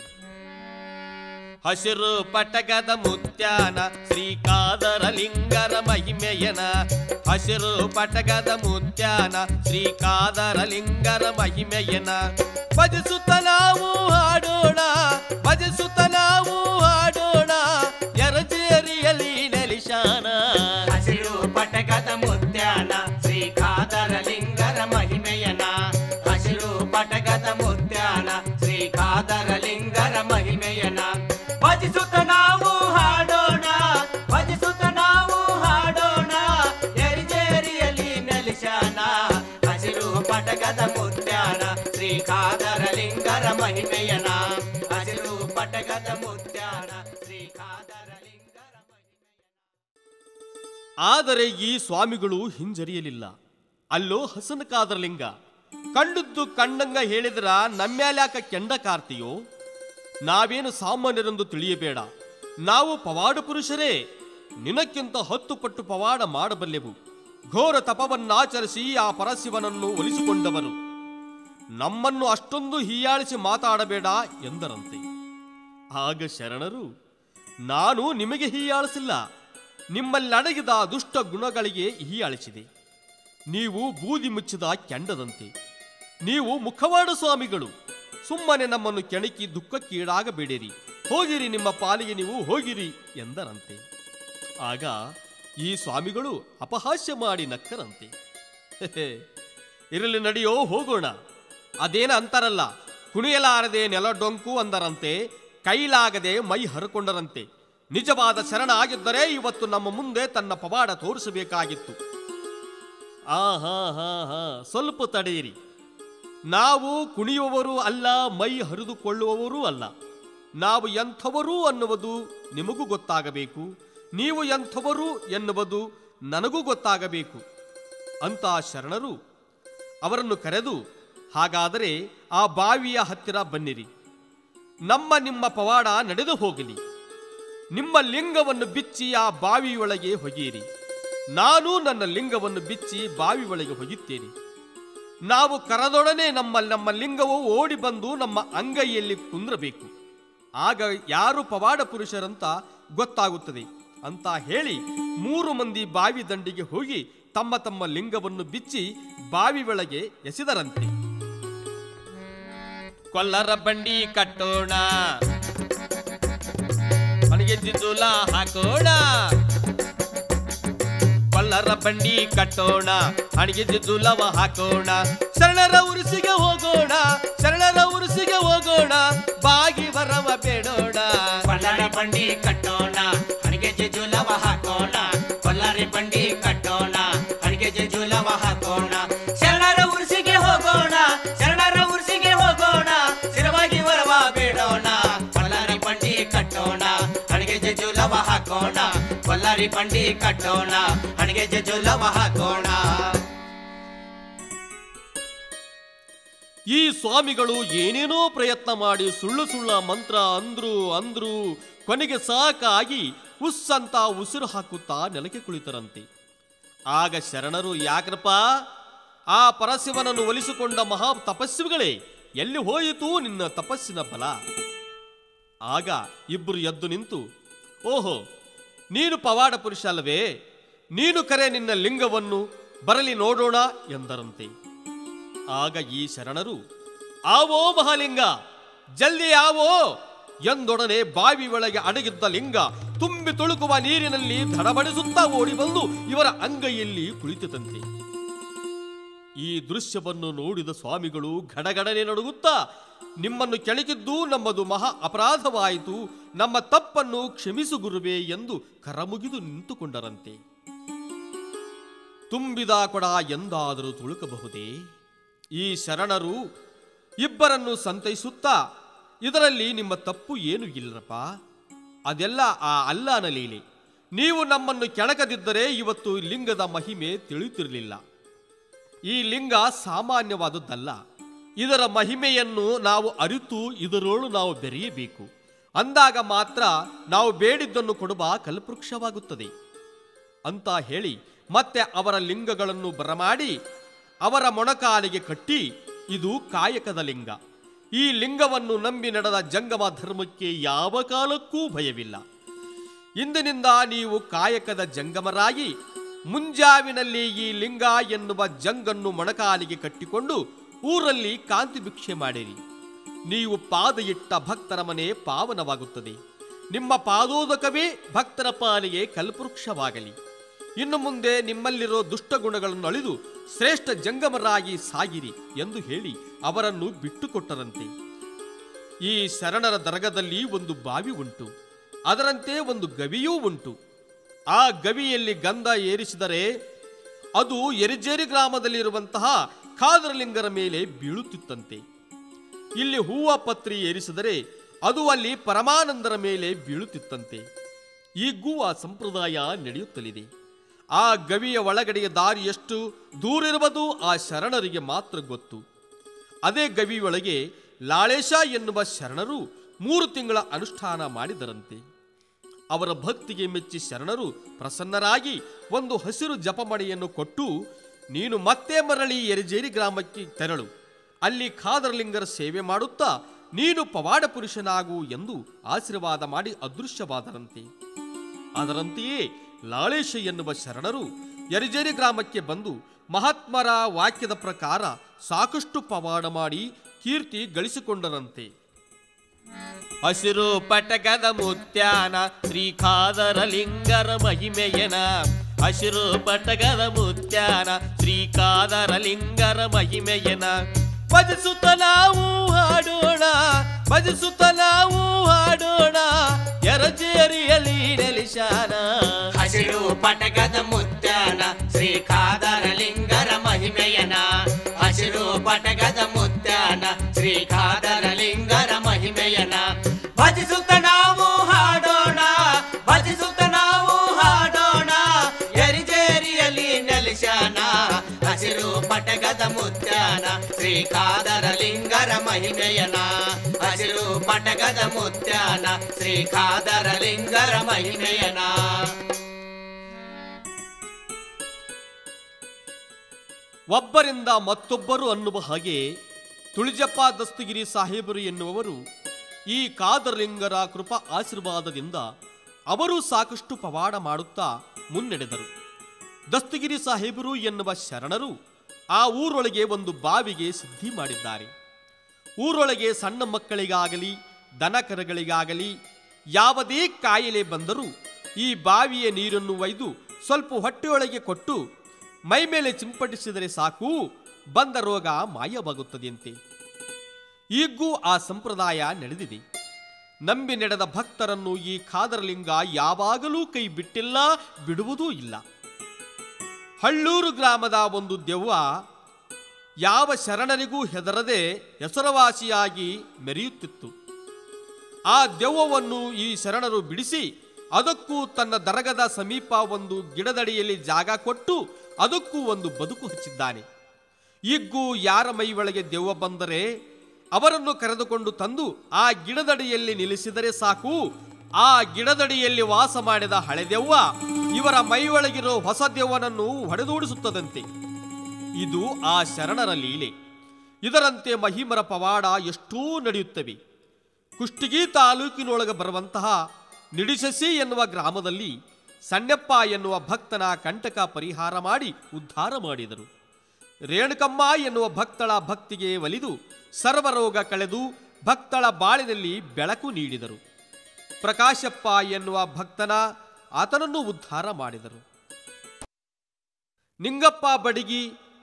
ಹಸಿರು ಪಟಕದ ಮುತ್ಯಾನ ಶ್ರೀಕಾದರ ಲಿಂಗರ ಮಹಿಮೆಯನ ಹಸಿರು ಪಟಕದ ಮುತ್ಯಾನ ಶ್ರೀಕಾದರ ಲಿಂಗರ ಮಹಿಮೆಯನ ಭಜಿಸುತ್ತ ನಾವು ಹಾಡೋಣ ಭಜಿಸುತ್ತ ನಾವು ಹಾಡೋಣ ಎರಜೇರಿಯಲಿ ನೆಲಿಶಾನ ಹಸಿರು ಪಟಕದ ಮುತ್ಯಾನ ಶ್ರೀಖಾದರ ಲಿಂಗರ ಮಹಿಮೆಯನ ಹಸಿರು ಪಟಕದ ಮುತ್ಯಾನ ಶ್ರೀಖಾದರ ಲಿಂಗರ ಮಹಿಮೆಯನ ಭಜಿಸುತ್ತ ನಾವು ಹಾಡೋಣ ಭಜಿಸುತ್ತ ನಾವು ಹಾಡೋಣ ಎರಿಜೇರಿಯಲ್ಲಿ ನೆಲಿಶಾನ ಹಸಿರು ಪಟಕದ ಮುತ್ಯಾನ ಶ್ರೀಖಾದರ ಲಿಂಗರ ಮಹಿಮೆಯನ ಹಸಿರು ಪಟಕದ ಮುತ್ಯಾನ ಶ್ರೀಖಾದರ ಲಿಂಗರ ಮಹಿಮೆಯನ ಆದರೆ ಈ ಸ್ವಾಮಿಗಳು ಹಿಂಜರಿಯಲಿಲ್ಲ ಅಲ್ಲೋ ಹಸನ ಕಾದರ್ಲಿಂಗ ಕಂಡದ್ದು ಕಂಡಂಗ ಹೇಳಿದ್ರ ನಮ್ಮ್ಯಾಲ್ಯಾಕ ಕೆಂಡ ಕಾರ್ತಿಯೋ ನಾವೇನು ಸಾಮಾನ್ಯರೆಂದು ತಿಳಿಯಬೇಡ ನಾವು ಪವಾಡ ಪುರುಷರೇ ನಿನಕ್ಕಿಂತ ಹತ್ತು ಪಟ್ಟು ಪವಾಡ ಮಾಡಬಲ್ಲೆವು ಘೋರ ತಪವನ್ನಾಚರಿಸಿ ಆ ಪರಶಿವನನ್ನು ಒಲಿಸಿಕೊಂಡವರು ನಮ್ಮನ್ನು ಅಷ್ಟೊಂದು ಹೀಯಾಳಿಸಿ ಮಾತಾಡಬೇಡ ಎಂದರಂತೆ ಆಗ ಶರಣರು ನಾನು ನಿಮಗೆ ಹೀಯಾಳಿಸಿಲ್ಲ ನಿಮ್ಮಲ್ಲಡಗಿದ ದುಷ್ಟ ಗುಣಗಳಿಗೆ ಹೀಯಾಳಿಸಿದೆ ನೀವು ಬೂದಿ ಮುಚ್ಚಿದ ಕೆಂಡದಂತೆ ನೀವು ಮುಖವಾಡ ಸ್ವಾಮಿಗಳು ಸುಮ್ಮನೆ ನಮ್ಮನ್ನು ಕೆಣಕಿ ದುಃಖಕ್ಕೀಡಾಗಬೇಡಿರಿ ಹೋಗಿರಿ ನಿಮ್ಮ ಪಾಲಿಗೆ ನೀವು ಹೋಗಿರಿ ಎಂದರಂತೆ ಆಗ ಈ ಸ್ವಾಮಿಗಳು ಅಪಹಾಸ್ಯ ಮಾಡಿ ನಕ್ಕರಂತೆ "ಹೆಹೆ, ಇರಲಿ ನಡೆಯೋ ಹೋಗೋಣ ಅದೇನ ಅಂತಾರಲ್ಲ ಕುಣಿಯಲಾರದೆ ನೆಲ ಡೊಂಕು ಅಂದರಂತೆ ಕೈಲಾಗದೆ ಮೈ ಹರಕೊಂಡರಂತೆ ನಿಜವಾದ ಶರಣ ಆಗಿದ್ದರೆ ಇವತ್ತು ನಮ್ಮ ಮುಂದೆ ತನ್ನ ಪವಾಡ ತೋರಿಸಬೇಕಾಗಿತ್ತು ಆ ಹಾ ಹಾ ಹಾ ಸ್ವಲ್ಪ ತಡೆಯಿರಿ ನಾವು ಕುಣಿಯುವವರು ಅಲ್ಲ ಮೈ ಹರಿದುಕೊಳ್ಳುವವರೂ ಅಲ್ಲ ನಾವು ಎಂಥವರೂ ಅನ್ನುವುದು ನಿಮಗೂ ಗೊತ್ತಾಗಬೇಕು ನೀವು ಎಂಥವರು ಎನ್ನುವುದು ನನಗೂ ಗೊತ್ತಾಗಬೇಕು ಅಂತ ಶರಣರು ಅವರನ್ನು ಕರೆದು ಹಾಗಾದರೆ ಆ ಬಾವಿಯ ಹತ್ತಿರ ಬನ್ನಿರಿ ನಮ್ಮ ನಿಮ್ಮ ಪವಾಡ ನಡೆದು ಹೋಗಲಿ ನಿಮ್ಮ ಲಿಂಗವನ್ನು ಬಿಚ್ಚಿ ಆ ಬಾವಿಯೊಳಗೆ ಹೊಗೆಯಿರಿ ನಾನು ನನ್ನ ಲಿಂಗವನ್ನು ಬಿಚ್ಚಿ ಬಾವಿ ಒಳಗೆ ಹೊಗೆಯುತ್ತೇನೆ ನಾವು ಕರದೊಡನೆ ನಮ್ಮ ನಮ್ಮ ಲಿಂಗವು ಓಡಿ ಬಂದು ನಮ್ಮ ಅಂಗೈಯಲ್ಲಿ ಕುಂದ್ರಬೇಕು ಆಗ ಯಾರು ಪವಾಡ ಪುರುಷರಂತ ಗೊತ್ತಾಗುತ್ತದೆ ಅಂತ ಹೇಳಿ ಮೂರು ಮಂದಿ ಬಾವಿ ದಂಡಿಗೆ ಹೋಗಿ ತಮ್ಮ ತಮ್ಮ ಲಿಂಗವನ್ನು ಬಿಚ್ಚಿ ಬಾವಿ ಒಳಗೆ ಎಸೆದರಂತೆ ಕೊಲ್ಲರ ಬಂಡಿ ಕಟ್ಟೋಣ ಮನೆಗೆ ಜಿಜುಲ ಹಾಕೋಣ ಕೊಲ್ಲರ ಬಂಡಿ ಕಟ್ಟೋಣ ಹಣಿಗೆ ಜಿಜುಲವ ಹಾಕೋಣ ಶರಣರ ಉರುಸಿಗೆ ಹೋಗೋಣ ಶರಣರ ಉರುಸಿಗೆ ಹೋಗೋಣ ಬಾಗಿ ಬರವ ಬೇಡೋಣ ಕೊಲ್ಲರ ಬಂಡಿ ಕಟ್ಟೋಣ ಹಣಿಗೆ ಜುಲವ ಹಾಕೋಣ ಕೊಲ್ಲರಿ ಬಂಡಿ ಕಟ್ಟೋಣ ಹಣಿಗೆ ಜುಲವ ಹಾಕೋಣ ಶರಣರ ಉರ್ಸಿಗೆ ಹೋಗೋಣ ಶರಣರ ಉರ್ಸಿಗೆ ಹೋಗೋಣ ಸ್ಥಿರವಾಗಿ ವರವ ಬೇಡೋಣ ಕೊಲ್ಲರಿ ಬಂಡಿ ಕಟ್ಟೋಣ ಹಣಿಗೆ ಜುಲವ ಹಾಕೋಣ ಕೊಲ್ಲರಿ ಬಂಡಿ ಕಟ್ಟೋಣ ಹಣಿಗೆ ಜುಲವ ಹಾಕೋಣ ಈ ಸ್ವಾಮಿಗಳು ಏನೇನೋ ಪ್ರಯತ್ನ ಮಾಡಿ ಸುಳ್ಳು ಸುಳ್ಳ ಮಂತ್ರ ಅಂದ್ರು ಅಂದ್ರು ಕೊನೆಗೆ ಸಾಕಾಗಿ ಉಸ್ಸಂತ ಉಸಿರು ಹಾಕುತ್ತಾ ನೆಲಕ್ಕೆ ಕುಳಿತರಂತೆ ಆಗ ಶರಣರು ಯಾಕ್ರಪ್ಪ ಆ ಪರಶಿವನನ್ನು ಒಲಿಸಿಕೊಂಡ ಮಹಾ ತಪಸ್ವಿಗಳೇ ಎಲ್ಲಿ ಹೋಯಿತು ನಿನ್ನ ತಪಸ್ಸಿನ ಫಲ ಆಗ ಇಬ್ಬರು ಎದ್ದು ನಿಂತು ಓಹೋ ನೀನು ಪವಾಡ ಪುರುಷ ಅಲ್ಲವೇ ನೀನು ಕರೆ ನಿನ್ನ ಲಿಂಗವನ್ನು ಬರಲಿ ನೋಡೋಣ ಎಂದರಂತೆ ಆಗ ಈ ಶರಣರು ಆವೋ ಮಹಾಲಿಂಗ ಜಲ್ದಿ ಆವೋ ಎಂದೊಡನೆ ಬಾವಿ ಒಳಗೆ ಅಡಗಿದ್ದ ಲಿಂಗ ತುಂಬಿ ತುಳುಕುವ ನೀರಿನಲ್ಲಿ ದಡಬಡಿಸುತ್ತಾ ಓಡಿ ಬಂದು ಇವರ ಅಂಗೈಯಲ್ಲಿ ಕುಳಿತಂತೆ ಈ ದೃಶ್ಯವನ್ನು ನೋಡಿದ ಸ್ವಾಮಿಗಳು ಗಡಗಡನೆ ನಡುಗುತ್ತಾ ನಿಮ್ಮನ್ನು ಕೆಳಗಿದ್ದು ನಮ್ಮದು ಮಹಾ ಅಪರಾಧವಾಯಿತು ನಮ್ಮ ತಪ್ಪನ್ನು ಕ್ಷಮಿಸು ಗುರುವೇ ಎಂದು ಕರಮುಗಿದು ನಿಂತುಕೊಂಡರಂತೆ ತುಂಬಿದ ಕೊಡ ಎಂದಾದರೂ ತುಳುಕಬಹುದೇ ಈ ಶರಣರು ಇಬ್ಬರನ್ನು ಸಂತೈಸುತ್ತಾ ಇದರಲ್ಲಿ ನಿಮ್ಮ ತಪ್ಪು ಏನು ಇಲ್ಲರಪ್ಪ ಅದೆಲ್ಲ ಆ ಅಲ್ಲಾನ ಲೀಲೆ ನೀವು ನಮ್ಮನ್ನು ಕೆಳಗದಿದ್ದರೆ ಇವತ್ತು ಲಿಂಗದ ಮಹಿಮೆ ತಿಳಿಯುತ್ತಿರಲಿಲ್ಲ ಈ ಲಿಂಗ ಸಾಮಾನ್ಯವಾದದ್ದಲ್ಲ ಇದರ ಮಹಿಮೆಯನ್ನು ನಾವು ಅರಿತು ಇದರೊಳು ನಾವು ಬೆರೆಯಬೇಕು ಅಂದಾಗ ಮಾತ್ರ ನಾವು ಬೇಡಿದ್ದನ್ನು ಕೊಡುವ ಕಲ್ಪವೃಕ್ಷವಾಗುತ್ತದೆ ಅಂತ ಹೇಳಿ ಮತ್ತೆ ಅವರ ಲಿಂಗಗಳನ್ನು ಬರಮಾಡಿ ಅವರ ಮೊಣಕಾಲಿಗೆ ಕಟ್ಟಿ ಇದು ಕಾಯಕದ ಲಿಂಗ ಈ ಲಿಂಗವನ್ನು ನಂಬಿ ನಡೆದ ಜಂಗಮ ಧರ್ಮಕ್ಕೆ ಯಾವ ಕಾಲಕ್ಕೂ ಭಯವಿಲ್ಲ ಇಂದಿನಿಂದ ನೀವು ಕಾಯಕದ ಜಂಗಮರಾಗಿ ಮುಂಜಾವಿನಲ್ಲಿ ಈ ಲಿಂಗ ಎನ್ನುವ ಜಂಗನ್ನು ಮೊಣಕಾಲಿಗೆ ಕಟ್ಟಿಕೊಂಡು ಊರಲ್ಲಿ ಕಾಂತಿ ಭಿಕ್ಷೆ ಮಾಡಿರಿ ನೀವು ಪಾದ ಇಟ್ಟ ಭಕ್ತರ ಮನೆ ಪಾವನವಾಗುತ್ತದೆ ನಿಮ್ಮ ಪಾದೋದಕವೇ ಭಕ್ತರ ಪಾಲಿಗೆ ಕಲ್ಪವೃಕ್ಷವಾಗಲಿ ಇನ್ನು ಮುಂದೆ ನಿಮ್ಮಲ್ಲಿರೋ ದುಷ್ಟಗುಣಗಳನ್ನು ಅಳಿದು ಶ್ರೇಷ್ಠ ಜಂಗಮರಾಗಿ ಸಾಗಿರಿ ಎಂದು ಹೇಳಿ ಅವರನ್ನು ಬಿಟ್ಟುಕೊಟ್ಟರಂತೆ ಈ ಶರಣರ ದರ್ಗದಲ್ಲಿ ಒಂದು ಬಾವಿ ಉಂಟು ಅದರಂತೆ ಒಂದು ಗವಿಯೂ ಉಂಟು ಆ ಗವಿಯಲ್ಲಿ ಗಂಧ ಏರಿಸಿದರೆ ಅದು ಎರಿಜೇರಿ ಗ್ರಾಮದಲ್ಲಿರುವಂತಹ ಖಾದರಲಿಂಗರ ಮೇಲೆ ಬೀಳುತ್ತಿತ್ತಂತೆ ಇಲ್ಲಿ ಹೂವ ಪತ್ರಿ ಏರಿಸಿದರೆ ಅದು ಅಲ್ಲಿ ಪರಮಾನಂದರ ಮೇಲೆ ಬೀಳುತ್ತಿತ್ತಂತೆ ಈಗೂ ಆ ಸಂಪ್ರದಾಯ ನಡೆಯುತ್ತಲಿದೆ ಆ ಗವಿಯ ಒಳಗಡೆಯ ದಾರಿ ಎಷ್ಟು ದೂರಿರುವುದು ಆ ಶರಣರಿಗೆ ಮಾತ್ರ ಗೊತ್ತು ಅದೇ ಗವಿಯೊಳಗೆ ಲಾಳೇಶ ಎನ್ನುವ ಶರಣರು ಮೂರು ತಿಂಗಳ ಅನುಷ್ಠಾನ ಮಾಡಿದರಂತೆ ಅವರ ಭಕ್ತಿಗೆ ಮೆಚ್ಚಿ ಶರಣರು ಪ್ರಸನ್ನರಾಗಿ ಒಂದು ಹಸಿರು ಜಪಮಣಿಯನ್ನು ಕೊಟ್ಟು ನೀನು ಮತ್ತೆ ಮರಳಿ ಎರಿಜೇರಿ ಗ್ರಾಮಕ್ಕೆ ತೆರಳು ಅಲ್ಲಿ ಖಾದರಲಿಂಗರ ಸೇವೆ ಮಾಡುತ್ತಾ ನೀನು ಪವಾಡ ಪುರುಷನಾಗು ಎಂದು ಆಶೀರ್ವಾದ ಮಾಡಿ ಅದೃಶ್ಯವಾದರಂತೆ ಅದರಂತೆಯೇ ಲಾಳೇಶ ಎನ್ನುವ ಶರಣರು ಯರಿಜೇರಿ ಗ್ರಾಮಕ್ಕೆ ಬಂದು ಮಹಾತ್ಮರ ವಾಕ್ಯದ ಪ್ರಕಾರ ಸಾಕಷ್ಟು ಪವಾಡ ಮಾಡಿ ಕೀರ್ತಿ ಗಳಿಸಿಕೊಂಡರಂತೆ ಹಸಿರು ಪಟಕದ ಮುತ್ಯಾನ ಶ್ರೀಖಾದರ ಲಿಂಗರ ಮಹಿಮೆಯನ ಹಸಿರು ಪಟಕದ ಮುತ್ಯಾನ ಶ್ರೀಖಾದರ ಲಿಂಗರ ಮಹಿಮೆಯನ ಭಜಿಸುತ್ತ ನಾವು ಹಾಡೋಣ ಭಜಿಸುತ್ತ ನಾವು ಹಾಡೋಣ ಎರಜೇರಿಯಲ್ಲಿ ನೆಲಿಶಾನ ಹಸಿರು ಪಟಕದ ಮುತ್ಯಾನ ಶ್ರೀಖಾದರ ಲಿಂಗರ ಮಹಿಮೆಯನ ಹಸಿರು ಪಟಕದ ಮುತ್ಯಾನ ಶ್ರೀಖಾದರ ಲಿಂಗರ ಮಹಿಮೆಯನ ಭಜಿಸುತ್ತ ನಾವು ಹಾಡೋಣ ಭಜಿಸುತ್ತ ನಾವು ಹಾಡೋಣ ಎರಿಜೇರಿಯಲ್ಲಿ ನೆಲೆಶಾನ ಹಸಿರು ಪಟಕದ ಮುತ್ಯಾನ ಶ್ರೀಖಾದರ ಲಿಂಗರ ಮಹಿಮೆಯನ ಹಸಿರು ಪಟಕದ ಮುತ್ಯಾನ ಶ್ರೀಖಾದರ ಲಿಂಗರ ಮಹಿಮೆಯನ ಒಬ್ಬರಿಂದ ಮತ್ತೊಬ್ಬರು ಅನ್ನುವ ಹಾಗೆ ತುಳಿಜಪ್ಪ ದಸ್ತಗಿರಿ ಸಾಹೇಬರು ಎನ್ನುವವರು ಈ ಕಾದರಲಿಂಗರ ಕೃಪಾ ಆಶೀರ್ವಾದದಿಂದ ಅವರು ಸಾಕಷ್ಟು ಪವಾಡ ಮಾಡುತ್ತಾ ಮುನ್ನಡೆದರು ದಸ್ತಗಿರಿ ಸಾಹೇಬರು ಎನ್ನುವ ಶರಣರು ಆ ಊರೊಳಗೆ ಒಂದು ಬಾವಿಗೆ ಸಿದ್ಧಿ ಮಾಡಿದ್ದಾರೆ ಊರೊಳಗೆ ಸಣ್ಣ ಮಕ್ಕಳಿಗಾಗಲಿ ದನಕರಗಳಿಗಾಗಲಿ ಯಾವುದೇ ಕಾಯಿಲೆ ಬಂದರೂ ಈ ಬಾವಿಯ ನೀರನ್ನು ಒಯ್ದು ಸ್ವಲ್ಪ ಹೊಟ್ಟೆಯೊಳಗೆ ಕೊಟ್ಟು ಮೈ ಮೇಲೆ ಚಿಂಪಟಿಸಿದರೆ ಸಾಕು ಬಂದ ರೋಗ ಮಾಯವಾಗುತ್ತದೆಯಂತೆ ಈಗೂ ಆ ಸಂಪ್ರದಾಯ ನಡೆದಿದೆ ನಂಬಿ ನಡೆದ ಭಕ್ತರನ್ನು ಈ ಖಾದರಲಿಂಗ ಯಾವಾಗಲೂ ಕೈ ಬಿಟ್ಟಿಲ್ಲ ಬಿಡುವುದೂ ಇಲ್ಲ ಹಳ್ಳೂರು ಗ್ರಾಮದ ಒಂದು ದೆವ್ವ ಯಾವ ಶರಣರಿಗೂ ಹೆದರದೆ ಹೆಸರುವಾಸಿಯಾಗಿ ಮೆರೆಯುತ್ತಿತ್ತು ಆ ದೆವ್ವವನ್ನು ಈ ಶರಣರು ಬಿಡಿಸಿ ಅದಕ್ಕೂ ತನ್ನ ದರಗದ ಸಮೀಪ ಒಂದು ಗಿಡದಡಿಯಲ್ಲಿ ಜಾಗ ಕೊಟ್ಟು ಅದಕ್ಕೂ ಒಂದು ಬದುಕು ಹಚ್ಚಿದ್ದಾನೆ ಈಗೂ ಯಾರ ಮೈ ಒಳಗೆ ದೆವ್ವ ಬಂದರೆ ಅವರನ್ನು ಕರೆದುಕೊಂಡು ತಂದು ಆ ಗಿಡದಡಿಯಲ್ಲಿ ನಿಲ್ಲಿಸಿದರೆ ಸಾಕು ಆ ಗಿಡದಡಿಯಲ್ಲಿ ವಾಸ ಮಾಡಿದ ಹಳೆ ದೆವ್ವ ಇವರ ಮೈಯೊಳಗಿರೋ ಹೊಸ ದೆವ್ವನನ್ನು ಹೊಡೆದೋಡಿಸುತ್ತದಂತೆ ಇದು ಆ ಶರಣರ ಲೀಲೆ ಇದರಂತೆ ಮಹಿಮರ ಪವಾಡ ಎಷ್ಟೂ ನಡೆಯುತ್ತವೆ ಕುಷ್ಟಗಿ ತಾಲೂಕಿನೊಳಗೆ ಬರುವಂತಹ ನಿಡಿಸಸಿ ಎನ್ನುವ ಗ್ರಾಮದಲ್ಲಿ ಸಣ್ಣಪ್ಪ ಎನ್ನುವ ಭಕ್ತನ ಕಂಟಕ ಪರಿಹಾರ ಮಾಡಿ ಉದ್ಧಾರ ಮಾಡಿದರು ರೇಣುಕಮ್ಮ ಎನ್ನುವ ಭಕ್ತಳ ಭಕ್ತಿಗೆ ಒಲಿದು ಸರ್ವರೋಗ ಕಳೆದು ಭಕ್ತಳ ಬಾಳಿನಲ್ಲಿ ಬೆಳಕು ನೀಡಿದರು ಪ್ರಕಾಶಪ್ಪ ಎನ್ನುವ ಭಕ್ತನ ಆತನನ್ನು ಉದ್ಧಾರ ಮಾಡಿದರು ನಿಂಗಪ್ಪ ಬಡಿಗಿ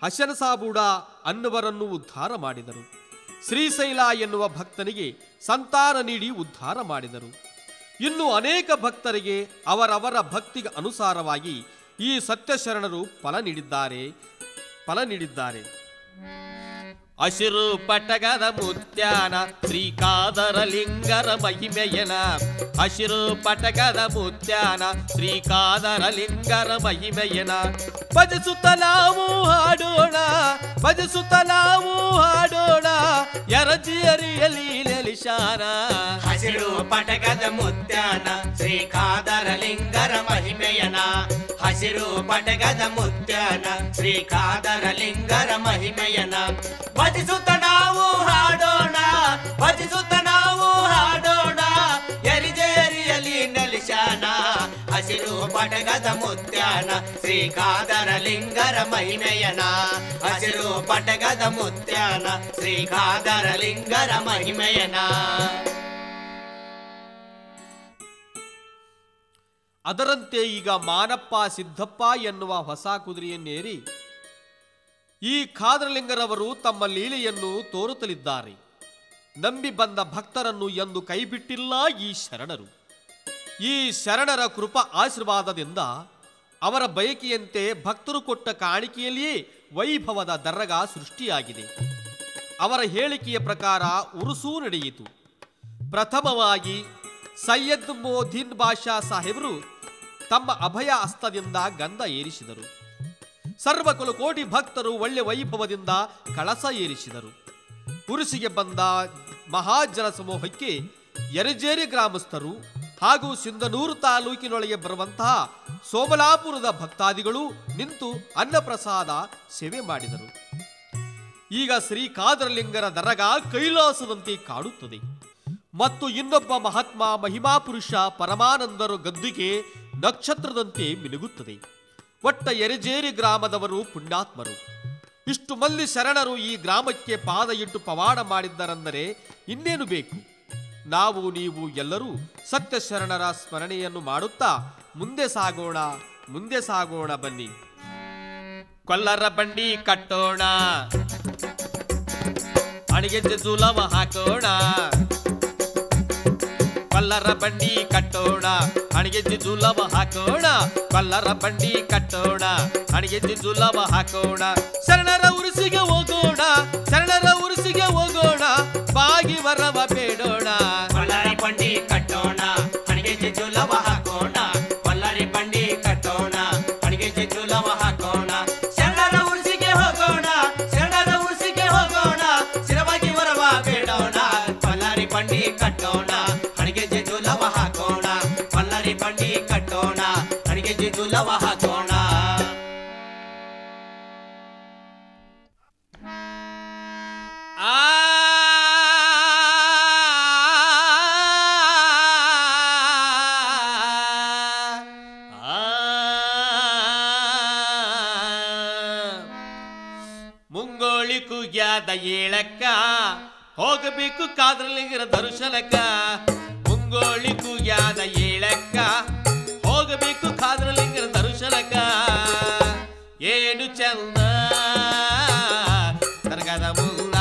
ಹಸನಸಾಬೂಡ ಅನ್ನುವರನ್ನು ಉದ್ಧಾರ ಮಾಡಿದರು ಶ್ರೀಶೈಲ ಎನ್ನುವ ಭಕ್ತನಿಗೆ ಸಂತಾನ ನೀಡಿ ಉದ್ಧಾರ ಮಾಡಿದರು ಇನ್ನು ಅನೇಕ ಭಕ್ತರಿಗೆ ಅವರವರ ಭಕ್ತಿಗೆ ಅನುಸಾರವಾಗಿ ಈ ಸತ್ಯಶರಣರು ಫಲ ನೀಡಿದ್ದಾರೆ ಫಲ ನೀಡಿದ್ದಾರೆ ಹಸಿರು ಪಟಗದ ಮುತ್ಯಾನ ಶ್ರೀಕಾದರ ಲಿಂಗರ ಮಹಿಮೆಯನ ಹಸಿರು ಪಟಗದ ಮುತ್ಯಾನ ಶ್ರೀಕಾದರ ಲಿಂಗರ ಮಹಿಮೆಯನ ಭಜಿಸುತ್ತ ನಾವು ಹಾಡೋಣ ಭಜಿಸುತ್ತ ನಾವು ಹಾಡೋಣ ಎರಜಿಯರಿಯಲಿ ನೆಲಿಶಾನ ಹಸಿರು ಪಟಕದ ಮುತ್ಯಾನ ಶ್ರೀಕಾದರ ಲಿಂಗರ ಮಹಿಮೆಯನ ಹಸಿರು ಪಟಕದ ಮುತ್ಯಾನ ಶ್ರೀಕಾದರ ಲಿಂಗರ ಮಹಿಮೆಯನ ಭಜಿಸುತ್ತ ನಾವು ಹಾಡೋಣ ಭಜಿಸುತ್ತ ನಾವು ಹಾಡೋಣ ಎರಿಜೆರಿಯಲಿ ನಲಿಶಾನ ಹಸಿರು ಪಟಕದ ಮುತ್ಯಾನ ಶ್ರೀಕಾದರ ಲಿಂಗರ ಮಹಿಮೆಯನ ಹಸಿರು ಪಟಕದ ಮುತ್ಯಾನ ಶ್ರೀಕಾದರ ಲಿಂಗರ ಮಹಿಮೆಯನ ಅದರಂತೆ ಈಗ ಮಾನಪ್ಪ ಸಿದ್ದಪ್ಪ ಎನ್ನುವ ಹೊಸ ಕುದುರೆಯನ್ನೇರಿ ಈ ಖಾದ್ರಲಿಂಗರವರು ತಮ್ಮ ಲೀಲೆಯನ್ನು ತೋರುತ್ತಲಿದ್ದಾರೆ ನಂಬಿ ಬಂದ ಭಕ್ತರನ್ನು ಎಂದು ಕೈಬಿಟ್ಟಿಲ್ಲ ಈ ಶರಣರು ಈ ಶರಣರ ಕೃಪಾ ಆಶೀರ್ವಾದದಿಂದ ಅವರ ಬಯಕೆಯಂತೆ ಭಕ್ತರು ಕೊಟ್ಟ ಕಾಣಿಕೆಯಲ್ಲಿಯೇ ವೈಭವದ ದರ್ಗ ಸೃಷ್ಟಿಯಾಗಿದೆ ಅವರ ಹೇಳಿಕೆಯ ಪ್ರಕಾರ ಉರುಸೂ ನಡೆಯಿತು ಪ್ರಥಮವಾಗಿ ಸೈಯದ್ ಮೋದಿನ್ ಬಾಷಾ ಸಾಹೇಬರು ತಮ್ಮ ಅಭಯ ಹಸ್ತದಿಂದ ಗಂಧ ಏರಿಸಿದರು ಸರ್ವಕುಲ ಕೋಟಿ ಭಕ್ತರು ಒಳ್ಳೆ ವೈಭವದಿಂದ ಕಳಸ ಏರಿಸಿದರು ಉರುಸಿಗೆ ಬಂದ ಮಹಾಜನ ಸಮೂಹಕ್ಕೆ ಯರಜೇರಿ ಗ್ರಾಮಸ್ಥರು ಹಾಗೂ ಸಿಂಧನೂರು ತಾಲೂಕಿನೊಳಗೆ ಬರುವಂತಹ ಸೋಮಲಾಪುರದ ಭಕ್ತಾದಿಗಳು ನಿಂತು ಅನ್ನಪ್ರಸಾದ ಸೇವೆ ಮಾಡಿದರು ಈಗ ಶ್ರೀ ಕಾದರಲಿಂಗರ ದರಗ ಕೈಲಾಸದಂತೆ ಕಾಡುತ್ತದೆ ಮತ್ತು ಇನ್ನೊಬ್ಬ ಮಹಾತ್ಮ ಮಹಿಮಾ ಪುರುಷ ಪರಮಾನಂದರು ಗದ್ದಿಗೆ ನಕ್ಷತ್ರದಂತೆ ಮಿನುಗುತ್ತದೆ ಒಟ್ಟ ಎರೆಜೇರಿ ಗ್ರಾಮದವರು ಪುಣ್ಯಾತ್ಮರು ಇಷ್ಟು ಮಂದಿ ಶರಣರು ಈ ಗ್ರಾಮಕ್ಕೆ ಪಾದ ಇಟ್ಟು ಪವಾಡ ಮಾಡಿದ್ದರೆಂದರೆ ಇನ್ನೇನು ಬೇಕು ನಾವು ನೀವು ಎಲ್ಲರೂ ಸತ್ಯ ಶರಣರ ಸ್ಮರಣೆಯನ್ನು ಮಾಡುತ್ತಾ ಮುಂದೆ ಸಾಗೋಣ ಮುಂದೆ ಸಾಗೋಣ ಬನ್ನಿ ಕೊಲ್ಲರ ಬಂಡಿ ಕಟ್ಟೋಣ ಅಡಿಗೆ ಸುಲಭ ಹಾಕೋಣ ಕೊಲ್ಲರ ಬಂಡಿ ಕಟ್ಟೋಣ ಅಡಿಗೆ ಜುಲಭ ಹಾಕೋಣ ಕೊಲ್ಲರ ಬಂಡಿ ಕಟ್ಟೋಣ ಅಡಿಗೆ ಜುಲಭ ಹಾಕೋಣ ಶರಣರ ಉರುಸಿಗೆ ಹೋಗೋಣ ಶರಣರ ಉರುಸಿಗೆ ಹೋಗೋಣ ಬಾಗಿ ವರವ ಬೇಡೋಣ ಕೊಲ್ಲಾರಿ ಬಂಡಿ ಕಟ್ಟೋಣ ಹಣಿಗೆ ಜುಲವ ಹಾಕೋಣ ಕೊಲ್ಲಾರಿ ಬಂಡಿ ಕಟ್ಟೋಣ ಹಣಿಗೆ ಜುಲವ ಹಾಕೋಣ ಶರಣರ ಉರ್ಸಿಗೆ ಹೋಗೋಣ ಶರಣರ ಉರ್ಸಿಗೆ ಹೋಗೋಣ ಸ್ಥಿರವಾಗಿ ವರವ ಬೇಡೋಣ ಕೊಲ್ಲಾರಿ ಬಂಡಿ ಕಟ್ಟೋಣ ಹಣಿಗೆ ಜುಲವ ಹಾಕೋಣ ಕೊಲ್ಲಾರಿ ಬಂಡಿ ಕಟ್ಟೋಣ ಹಣಿಗೆ ಜುಲವ ಹಾಕೋಣ ಆ ಮುಂಗೋಳಿ ಕುಗ್ಯಾದ ಏಳಕ್ಕ ಹೋಗಬೇಕು ಕಾದ್ರಲಿಂಗರ ದರ್ಶನಕ್ಕ ಮುಂಗೋಳಿ ಕುಗ್ಯಾದ ಏಳಕ್ಕ ಹೋಗಬೇಕು ಕಾದ್ರಲಿಂಗರ ದರ್ಶನಕ್ಕ ಏನು ಚಂದ ದರ್ಗದ ಮುಲ್ಲ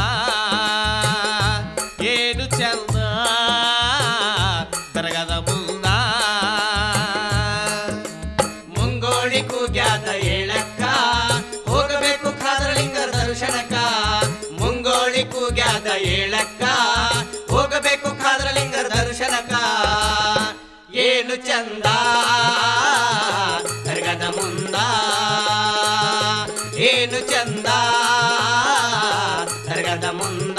ಏನು ಚಂದ ದರ್ಗದ ಮುಲ್ಲ ಮುಂಗೋಳಿ ಕೂಗ್ಯಾದ ಏಳಕ್ಕ ಹೋಗಬೇಕು ಖಾದ್ರಲಿಂಗರ ದರ್ಶನಕ್ಕ ಮುಂಗೋಳಿ ಕೂಗ್ಯಾದ ಏಳಕ್ಕ ಹೋಗಬೇಕು ಖಾದ್ರಲಿಂಗರ ದರ್ಶನಕ್ಕ ಏನು ಚಂದ ದರ್ಗದ ಮುಂದ ಏನು ಚಂದ ದರ್ಗದ ಮುಂದ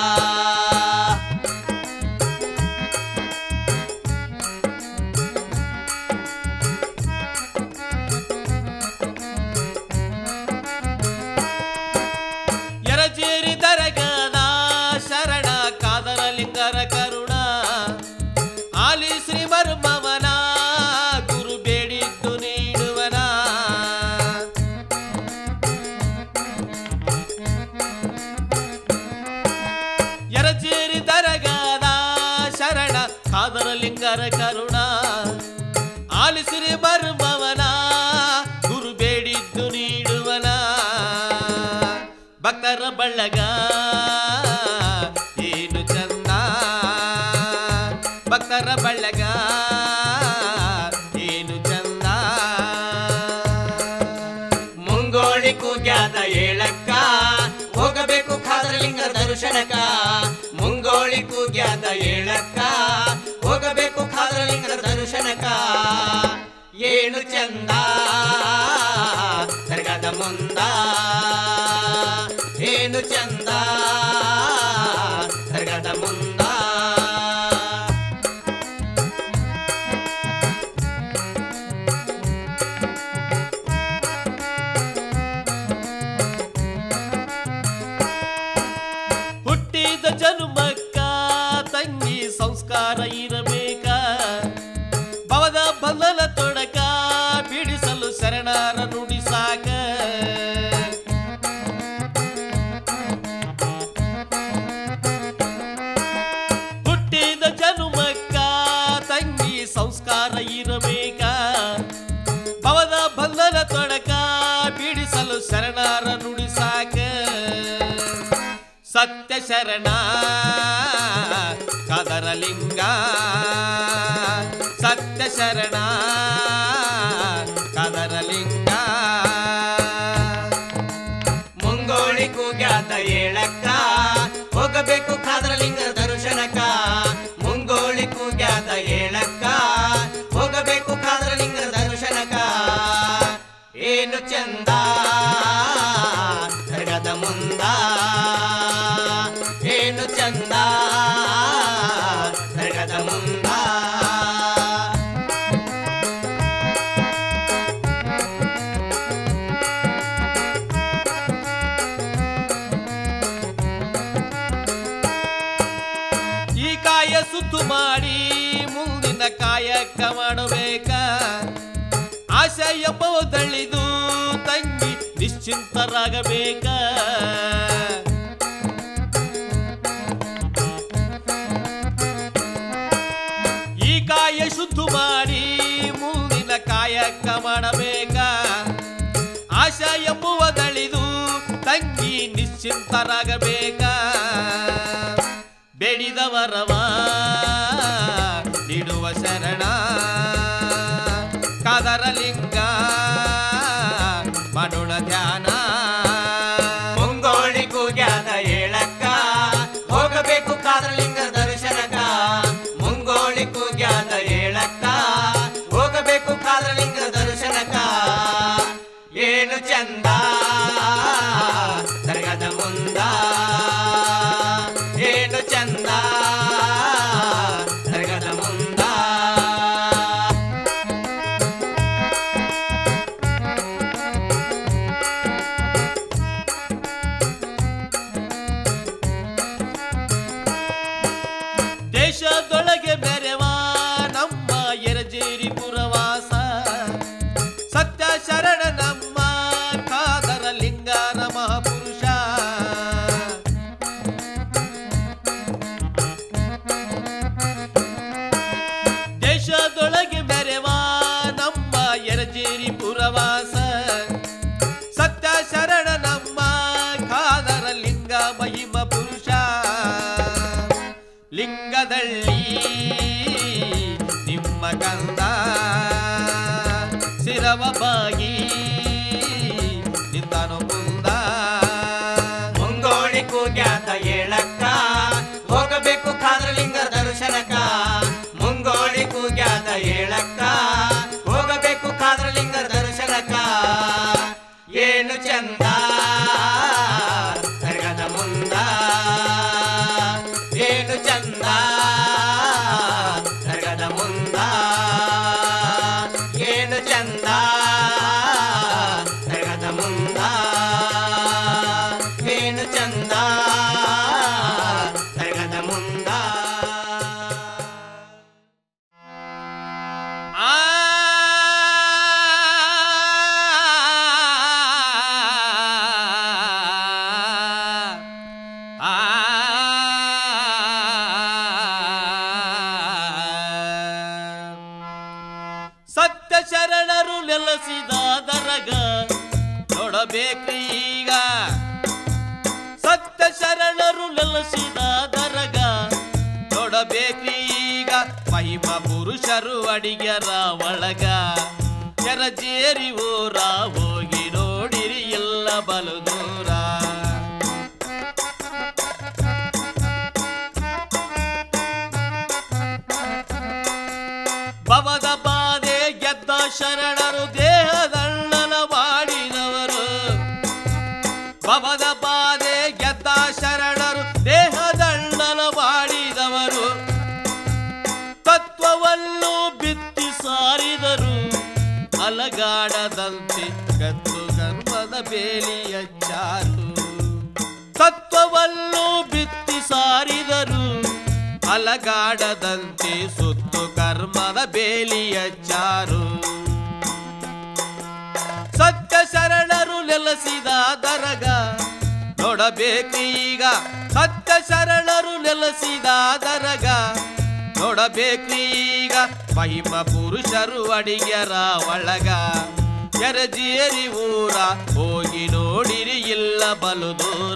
ಎರಜೇರಿ ದರಗದ ಶರಣ ಕಾದರಲಿಂಗರ ಕರುಣ ಆಲಿ ಶ್ರೀ ಮರ್ಮವನ ಗುರು ಬೇಡಿದ್ದು ನೀಡುವನ ಎರಜೇರಿ ದರಗದ ಶರಣ ಕಾದರಲಿಂಗರ ಕರುಣ ಆಲಿಸಿರಿ ಮರ್ಮವನ ಗುರು ಬೇಡಿದ್ದು ನೀಡುವನ ಭಕ್ತರ ಬಳ್ಳಗ ಏನು ಚಂದ ಭಕ್ತರ ಬಳ್ಳಗ ಏನು ಚಂದ ಮುಂಗೋಳಿ ಕೂಗ್ಯಾದ ಏಳಕ್ಕ ಹೋಗಬೇಕು ಖಾದರಲಿಂಗ ದರ್ಶನಕ ಮುಂಗೋಳಿ ಕೂಗ್ಯಾದ ಏಳಕ್ಕ ಹೋಗಬೇಕು ಖಾದರಲಿಂಗ ದರ್ಶನಕ ಏನು ಚಂದ ದರ್ಗದ ಮುಂದ ಏನು ಚಂದ ದರ್ಗದ ಮುಂದ ಹುಟ್ಟಿದ ಜನ್ಮಕ್ಕ ತಂಗಿ ಸಂಸ್ಕಾರ ಇರಬೇಕ ಭವದ ಬಂಧನ ತೊಡಕ ಬಿಡಿಸಲು ಶರಣರ ನುಡಿಸಾಕ ಹುಟ್ಟಿದ ಜನ್ಮಕ್ಕ ತಂಗಿ ಸಂಸ್ಕಾರ ಇರಬೇಕ ಭವದ ಬಂಧನ ತೊಡಕ ಬಿಡಿಸಲು ಶರಣರ ನುಡಿಸಾಕ ಸತ್ಯ ಶರಣ ಕದರಲಿಂಗ ಸತ್ಯ ಶರಣ ಕದರಲಿಂಗ ಮುಂಗೋಳಿ ಕೂಗ್ಯಾದ ಏಳಕ್ಕ ಹೋಗಬೇಕು ಖಾದರಲಿಂಗ ದರ್ಶನಕ ಮುಂಗೋಳಿ ಕೂಗ್ಯಾದ ಏಳಕ್ಕ ಹೋಗಬೇಕು ಖಾದರಲಿಂಗ ದರ್ಶನಕ ಏನು ಚಂದ ದರ್ಗದ ಮುಂದ ಏನು ಚಂದ ದರ್ಗದ ಮುಂದ ಈ ಕಾಯ ಸುತ್ತು ಮಾಡಿ ಮುಂದಿನ ಕಾಯಕ ಮಾಡಬೇಕ ಆಶಯ ತಳ್ಳಿದು ತಂಗಿ ನಿಶ್ಚಿಂತರಾಗಬೇಕ ಈ ಕಾಯ ಶುದ್ಧ ಮಾಡಿ ಮುಂದಿನ ಕಾಯಕ ಮಾಡಬೇಕ ಆಶಾ ಎಂಬುವ ತಳಿದು ತಂಗಿ ನಿಶ್ಚಿಂತರಾಗಬೇಕ ಬೇಡಿದವರವ ನೀಡುವ ಶರಣ ಕಾದರಲಿಂಗ ಮಾಡೋಣ ಧ್ಯಾನ ಮುಂಗೋಳಿ ಕೂಗ್ಯಾದ ಏಳಕ್ಕ ಹೋಗಬೇಕು ಕಾದರಲಿಂಗ ದರ್ಶನಕ ಮುಂಗೋಳಿ ಕೂಗ್ಯಾದ ಏಳಕ್ಕ ಹೋಗಬೇಕು ಕಾದರಲಿಂಗ ದರ್ಶನಕ ಏನು ಚಂದ ದರ್ಗದ ಮುಂದ ಏನು ಚಂದ ದರ್ಗದ ಮುಂದ ದೇಶದೊಳಗೆ ಬೆರೆವ ನಮ್ಮ ಎರಜೇರಿ ಪುರವಾಸ ಸತ್ಯ ಶರಣ ನಮ್ಮ ಕಾದರ ಲಿಂಗಾರ ಮಹಾಪುರುಷ ದೇಶದೊಳಗೆ ಬೆರೆವ ನಮ್ಮ ಎರಜೇರಿ ಪುರವಾಸ ಸತ್ಯ ಶರಣ ನಮ್ಮ ಕಾದರ ಲಿಂಗ ಮಹಿಮ ಪುರುಷ ಲಿಂಗದಳ್ಳಿ ನಿಮ್ಮ ಕಂದ ಶಿರವ ಬಾಗಿ ನಿಂತನು ಮುಂದ ಮುಂಗೋಳಿ ಕೂಗ್ಯಾತ ಏಳಕ್ಕ ಹೋಗಬೇಕು ಖಾದ್ರಲಿಂಗ ದರ್ಶನಕ ಮುಂಗೋಳಿ ಕೂಗ್ಯಾತ ಏಳಕ್ಕ ಹೋಗಬೇಕು ಖಾದ್ರಲಿಂಗ ದರ್ಶನಕ ಏನು ಚಂದ ದರ್ಗದ ಮುಂದ ಏನು ಚಂದ ದರ್ಗದ ಮುಂದ ಏನು ಚಂದ ದರ್ಗದ ಮುಂದ ಏನು ಚಂದ ದರ್ಗದ ಮುಂದ ಆ ಆ ಸತ್ಯ ಶರಣರು ನೆಲೆಸಿದ ದರಗ ನೋಡಬೇಕು ಈಗ ಅಡಿಗೆರ ಒಳಗ ಎರಜೇರಿ ಊರ ಹೋಗಿ ನೋಡಿರಿ ಎಲ್ಲ ಬಲು ದೂರ ಭವದ ಬಾಧೆ ಗೆದ್ದ ಶರಣರು ದೇಹದಣ್ಣನ ಮಾಡಿದವರು ಭವದ ಬಾಧೆ ಗೆದ್ದ ಶರಣರು ದೇಹದಣ್ಣನ ಮಾಡಿದವರು ತತ್ವವನ್ನು ಬಿತ್ತಿ ಸಾರಿದರು ಅಲಗಾಡದಂತೆ ಕತ್ತು ಗರ್ಭದ ಬೇಲಿಯ ಚಾರು ತತ್ವವನ್ನು ಬಿತ್ತಿ ಸಾರಿದರು ಅಲಗಾಡದಂತೆ ಸುತ್ತು ಕರ್ಮದ ಬೇಲಿಯ ಚಾರು ಸತ್ಯ ಶರಣರು ನೆಲೆಸಿದ ದರಗ ನೋಡಬೇಕೀಗ ಸತ್ಯ ಶರಣರು ನೆಲೆಸಿದ ದರಗ ನೋಡಬೇಕೀಗ ಮಹಿಮ ಪುರುಷರು ಅಡಿಗೆರ ಒಳಗ ಎರಜೇರಿ ಊರ ಹೋಗಿ ನೋಡಿರಿ ಇಲ್ಲ ಬಲು ದೂರ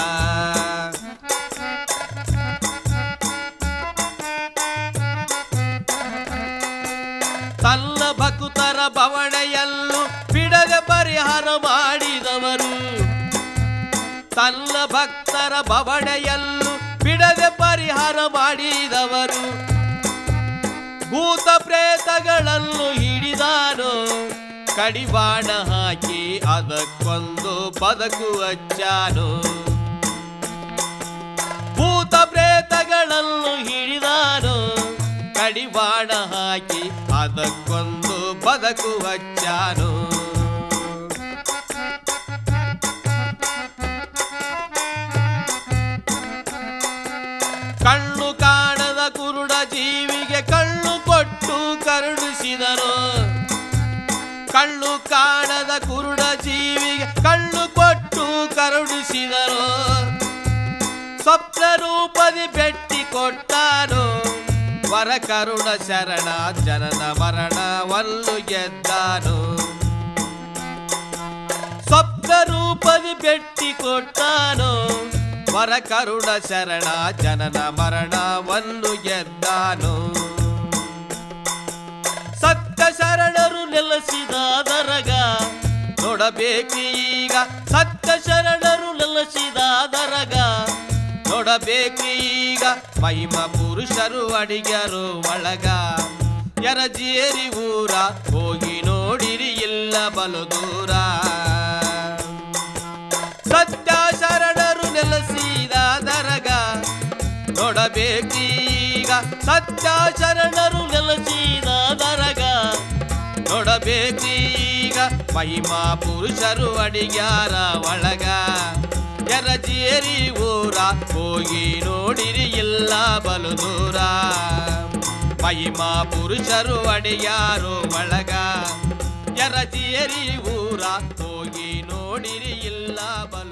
ತನ್ನ ಭಕ್ತರ ಬವಣೆಯಲ್ಲೂ ಬಿಡದೆ ಪರಿಹಾರ ಮಾಡಿದವರು ತನ್ನ ಭಕ್ತರ ಬವಣೆಯಲ್ಲೂ ಬಿಡದೆ ಪರಿಹಾರ ಮಾಡಿದವರು ಭೂತ ಪ್ರೇತಗಳನ್ನು ಹಿಡಿದಾನು ಕಡಿವಾಣ ಹಾಕಿ ಅದಕ್ಕೊಂದು ಬದುಕು ಹಚ್ಚಾನು ಭೂತ ಪ್ರೇತಗಳನ್ನು ಹಿಡಿದಾನು ಕಡಿವಾಣ ಹಾಕಿ ಅದಕ್ಕೊಂದು ಬದುಕು ಹಚ್ಚಾನು ಕಣ್ಣು ಕಾಣದ ಕುರುಡ ಜೀವಿಗೆ ಕಣ್ಣು ಕೊಟ್ಟು ಕರುಣಿಸಿದನು ಕಣ್ಣು ಕಾಣದ ಕುರುಡ ಜೀವಿಗೆ ಕಣ್ಣು ಕೊಟ್ಟು ಕರುಣಿಸಿದನು ಸ್ವಪ್ನ ರೂಪದಿ ಭೆಟ್ಟಿ ಕೊಟ್ಟಾನು ವರ ಕರುಣ ಶರಣ ಜನನ ಮರಣವನ್ನು ಗೆದ್ದಾನು ಸ್ವಪ್ನ ರೂಪದಿ ಭೆಟ್ಟಿ ಕೊಟ್ಟಾನು ವರ ಕರುಣ ಶರಣ ಜನನ ಮರಣವನ್ನು ಗೆದ್ದಾನು ಸತ್ಯ ಶರಣರು ನೆಲೆಸಿದ ದರಗ ನೋಡಬೇಕೀಗ ಸತ್ಯ ಶರಣರು ನೆಲೆಸಿದ ದರಗ ನೋಡಬೇಕೀಗ ಮಹಿಮ ಪುರುಷರು ಅಡಿಗರು ಒಳಗ ಎರಜೇರಿ ಊರ ಹೋಗಿ ನೋಡಿರಿ ಇಲ್ಲ ಬಲು ದೂರ ಸತ್ಯ ಶರಣರು ನೆಲೆಸಿದ ದರಗ ನೋಡಬೇಕೀಗ ಸತ್ಯ ಶರಣರು ನೆಲೆಸಿದ ದರಗ ನೋಡಬೇಕೀಗ ಮಹಿಮಾ ಪುರುಷರು ಅಡಿಗ್ಯಾರ ಒಳಗ ಎರಜೇರಿ ಊರ ಹೋಗಿ ನೋಡಿರಿ ಇಲ್ಲ ಬಲು ದೂರ ಮಹಿಮಾ ಪುರುಷರು ಅಡಿಯಾರು ಒಳಗ ಎರಜೇರಿ ಊರ ಹೋಗಿ ನೋಡಿರಿ ಇಲ್ಲ ಬಲು